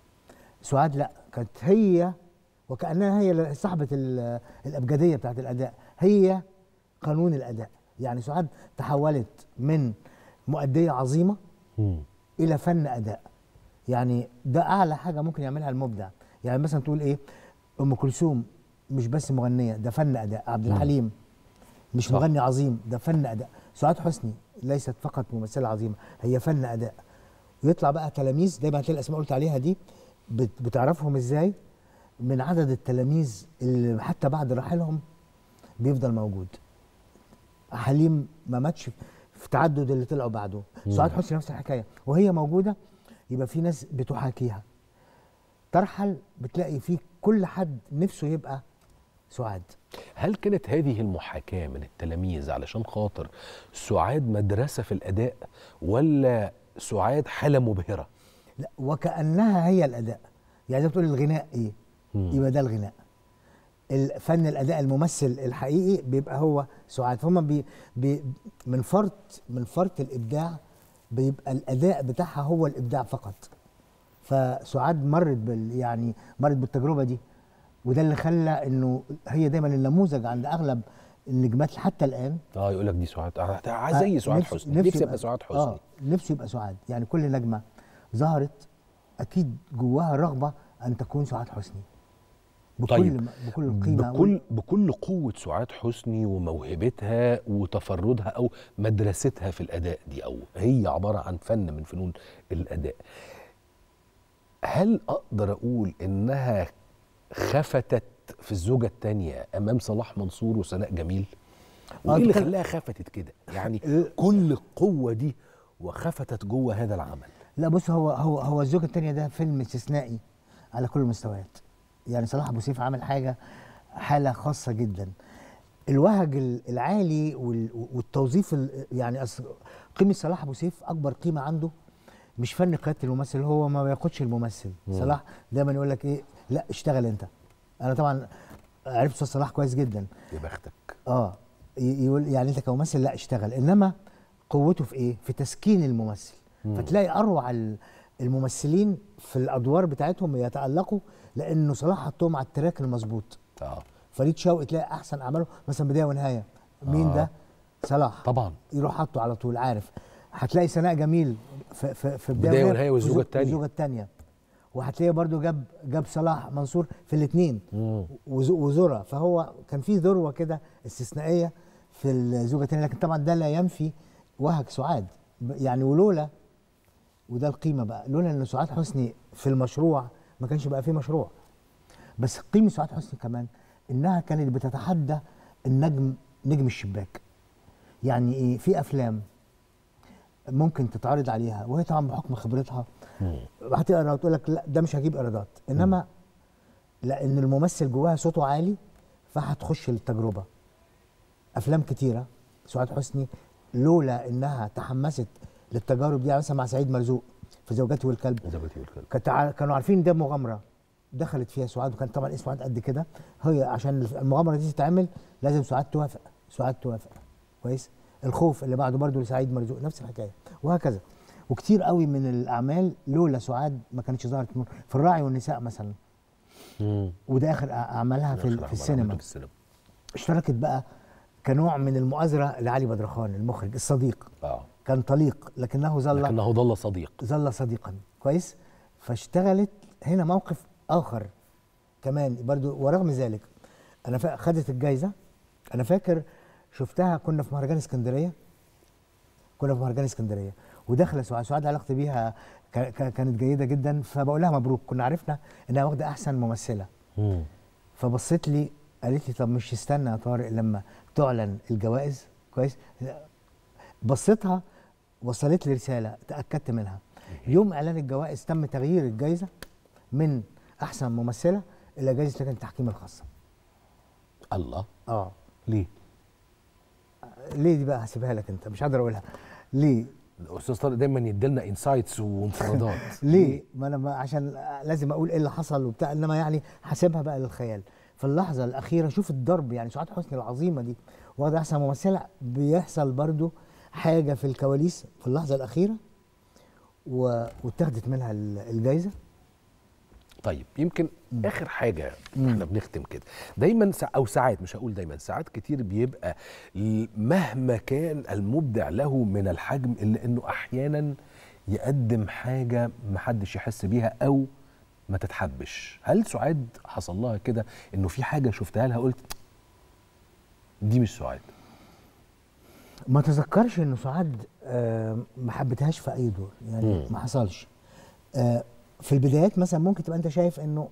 سعاد لا كانت هي وكانها هي صاحبه ال- الابجديه بتاعت الاداء هي قانون الاداء يعني سعاد تحولت من مؤديه عظيمه مم. الى فن اداء يعني ده اعلى حاجه ممكن يعملها المبدع يعني مثلا تقول ايه ام كلثوم مش بس مغنيه ده فن اداء عبد مم. الحليم مش صح. مغني عظيم ده فن اداء سعاد حسني ليست فقط ممثله عظيمه هي فن اداء ويطلع بقى تلاميذ دايما هتلاقي الاسماء قلت عليها دي بت- بتعرفهم ازاي من عدد التلاميذ اللي حتى بعد رحيلهم بيفضل موجود حليم ما ماتش في تعدد اللي طلعوا بعده مم. سعاد حسني نفس الحكايه وهي موجوده يبقى في ناس بتحاكيها ترحل بتلاقي في كل حد نفسه يبقى سعاد هل كانت هذه المحاكاه من التلاميذ علشان خاطر سعاد مدرسه في الاداء ولا سعاد حاله مبهره؟ لا وكانها هي الاداء يعني زي ما بتقول الغناء ايه مم. يبقى ده الغناء الفن الاداء الممثل الحقيقي بيبقى هو سعاد فهم بي بي من فرط من فرط الابداع بيبقى الاداء بتاعها هو الابداع فقط فسعاد مرت بال يعني مرت بالتجربه دي وده اللي خلى انه هي دايما النموذج عند اغلب النجمات حتى الان اه يقول لك دي سعاد آه، عايز زي آه، سعاد نفسه- حسني نفسي ابقى سعاد حسني اه نفسه يبقى سعاد يعني كل نجمه ظهرت اكيد جواها رغبه ان تكون سعاد حسني بكل طيب ما- بكل القيمه بكل بكل قوه سعاد حسني وموهبتها وتفردها او مدرستها في الاداء دي او هي عباره عن فن من فنون الاداء هل اقدر اقول انها خفتت في الزوجه الثانيه امام صلاح منصور وسناء جميل وايه اللي كده- خلاها خفتت كده يعني كل القوه دي وخفتت جوه هذا العمل لا بص هو هو هو الزوجة التانية ده فيلم استثنائي على كل المستويات يعني صلاح ابو سيف عمل حاجة حالة خاصة جدا الوهج ال- العالي وال- والتوظيف ال- يعني أصل قيمة صلاح ابو سيف اكبر قيمة عنده مش فن قيادة الممثل هو ما بياخدش الممثل مم. صلاح دايما يقول لك ايه لا اشتغل انت انا طبعا عرفت أستاذ صلاح كويس جدا يا بختك اه ي- يقول يعني انت كممثل لا اشتغل انما قوته في ايه في تسكين الممثل مم. فتلاقي اروع ال- الممثلين في الادوار بتاعتهم يتالقوا لانه صلاح حطهم على التراك المظبوط اه فريد شوقي تلاقي احسن اعماله مثلا بدايه ونهايه مين آه. ده صلاح طبعا يروح حاطه على طول عارف هتلاقي سناء جميل في في, في بداية ونهاية والزوجة والزو- التانية. والزوجه الثانيه وهتلاقي برضو جاب جاب صلاح منصور في الاثنين مم. وزرع فهو كان في ذروه كده استثنائيه في الزوجه الثانيه لكن طبعا ده لا ينفي وهج سعاد ب- يعني ولولا وده القيمه بقى لولا ان سعاد حسني في المشروع ما كانش بقى في مشروع بس قيمه سعاد حسني كمان انها كانت بتتحدى النجم نجم الشباك يعني ايه في افلام ممكن تتعرض عليها وهي طبعا بحكم خبرتها هتقرا وتقول لك لا ده مش هجيب ايرادات انما لان الممثل جواها صوته عالي فهتخش التجربه افلام كتيره سعاد حسني لولا انها تحمست للتجارب دي يعني مثلا مع سعيد مرزوق في زوجاتي والكلب زوجتي والكلب كانت ع- كانوا عارفين ده مغامره دخلت فيها سعاد وكان طبعا اسم سعاد قد كده هي عشان المغامره دي تتعمل لازم سعاد توافق سعاد توافق كويس الخوف اللي بعده برضه لسعيد مرزوق نفس الحكايه وهكذا وكتير قوي من الاعمال لولا سعاد ما كانتش ظهرت في الراعي والنساء مثلا مم. وده اخر أع- اعمالها في, آخر ال- عمل في السينما عملته في السينما اشتركت بقى كنوع من المؤازره لعلي بدرخان المخرج الصديق اه كان طليق لكنه ظل لكنه ظل صديق ظل صديقا كويس فاشتغلت هنا موقف اخر كمان برضو ورغم ذلك انا فا... خدت الجايزه انا فاكر شفتها كنا في مهرجان اسكندريه كنا في مهرجان اسكندريه وداخله سعاد سعاد علاقتي بيها ك... ك... كانت جيده جدا فبقول لها مبروك كنا عرفنا انها واخده احسن ممثله مم. فبصت لي قالت لي طب مش استنى يا طارق لما تعلن الجوائز كويس بصيتها وصلت لي رساله تاكدت منها يوم اعلان الجوائز تم تغيير الجائزه من احسن ممثله الى جائزه لجنه التحكيم الخاصه الله اه ليه ليه دي بقى هسيبها لك انت مش هقدر اقولها ليه الاستاذ طارق دايما يديلنا انسايتس وانفرادات ليه ما انا ما عشان لازم اقول ايه اللي حصل وبتاع انما يعني هسيبها بقى للخيال في اللحظه الاخيره شوف الضرب يعني سعاد حسني العظيمه دي واخده احسن ممثله بيحصل برضو حاجه في الكواليس في اللحظه الاخيره و... واتاخدت منها ال- الجايزه طيب يمكن اخر حاجه احنا بنختم كده دايما سا او ساعات مش هقول دايما ساعات كتير بيبقى ل- مهما كان المبدع له من الحجم الا انه احيانا يقدم حاجه محدش يحس بيها او ما تتحبش هل سعاد حصل لها كده انه في حاجه شفتها لها قلت دي مش سعاد ما تذكرش انه سعاد آه، ما حبتهاش في اي دور يعني مم. ما حصلش آه، في البدايات مثلا ممكن تبقى انت شايف انه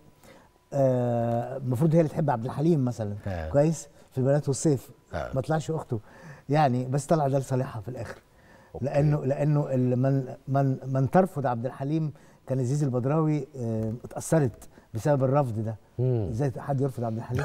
آه، المفروض هي اللي تحب عبد الحليم مثلا آه. كويس في البنات والصيف آه. ما طلعش اخته يعني بس طلع ده لصالحها في الاخر لانه لانه ال- من من من ترفض عبد الحليم كان عزيز البدراوي آه، اتاثرت بسبب الرفض ده مم. ازاي حد يرفض عبد الحليم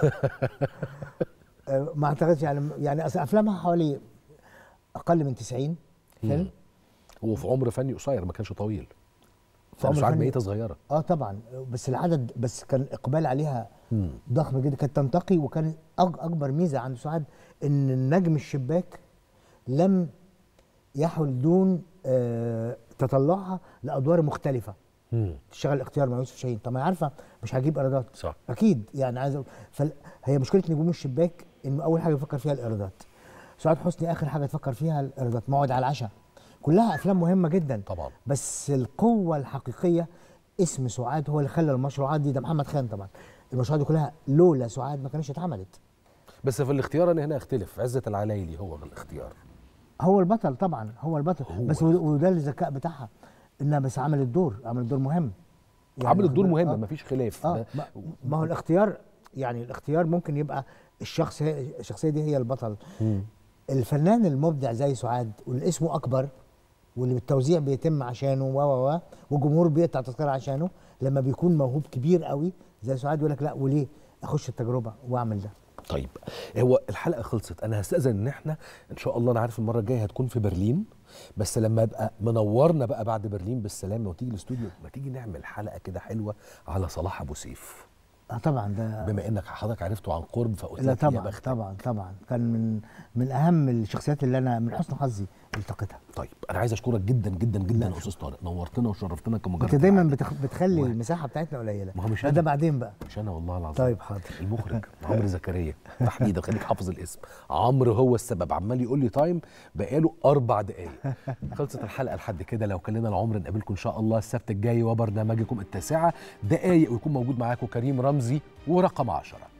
آه، ما اعتقدش يعني يعني أصل افلامها حوالي اقل من 90 فيلم هو في عمر فني قصير ما كانش طويل في عمر سعاد فني- ميته صغيره اه طبعا بس العدد بس كان اقبال عليها مم. ضخم جدا كانت تنتقي وكان أج- اكبر ميزه عند سعاد ان النجم الشباك لم يحل دون آه تطلعها لادوار مختلفه مم. تشتغل اختيار مع يوسف شاهين طب ما هي عارفه مش هجيب ايرادات صح اكيد يعني عايز أقول- فال- هي مشكله نجوم الشباك انه اول حاجه يفكر فيها الايرادات سعاد حسني اخر حاجه تفكر فيها الايرادات موعد على العشاء كلها افلام مهمه جدا طبعا بس القوه الحقيقيه اسم سعاد هو اللي خلى المشروعات دي ده محمد خان طبعا المشروعات دي كلها لولا سعاد ما كانتش اتعملت بس في الاختيار انا هنا اختلف عزت العلايلي هو الاختيار هو البطل طبعا هو البطل هو بس وده وده الذكاء بتاعها انها بس عملت دور عملت دور مهم عملت دور واخد مهم بالك؟ مفيش خلاف اه ده- ما, ما هو الاختيار يعني الاختيار ممكن يبقى الشخص هي الشخصيه دي هي البطل مم. الفنان المبدع زي سعاد واللي اسمه اكبر واللي بالتوزيع بيتم عشانه و و و والجمهور بيقطع تذكره عشانه لما بيكون موهوب كبير قوي زي سعاد يقول لك لا وليه اخش التجربه واعمل ده طيب هو الحلقه خلصت انا هستاذن ان احنا ان شاء الله انا عارف المره الجايه هتكون في برلين بس لما ابقى منورنا بقى بعد برلين بالسلامه وتيجي الاستوديو ما تيجي نعمل حلقه كده حلوه على صلاح ابو سيف اه طبعا ده بما انك حضرتك عرفته عن قرب فقلت لا لك يا طبعا بخت طبعا طبعا كان من من اهم الشخصيات اللي انا من حسن حظي التقيتها طيب انا عايز اشكرك جدا جدا جدا يا استاذ طارق نورتنا وشرفتنا كمجرد انت دايما بتخ... بتخلي المساحه بتاعتنا قليله ما هو مش ده أنا. بعدين بقى مش انا والله العظيم طيب حاضر المخرج عمرو زكريا تحديدا خليك حافظ الاسم عمرو هو السبب عمال يقول لي تايم بقاله اربع دقائق خلصت الحلقه لحد كده لو كان لنا العمر نقابلكم ان شاء الله السبت الجاي وبرنامجكم التاسعه دقائق ويكون موجود معاكم كريم رمزي ورقم عشرة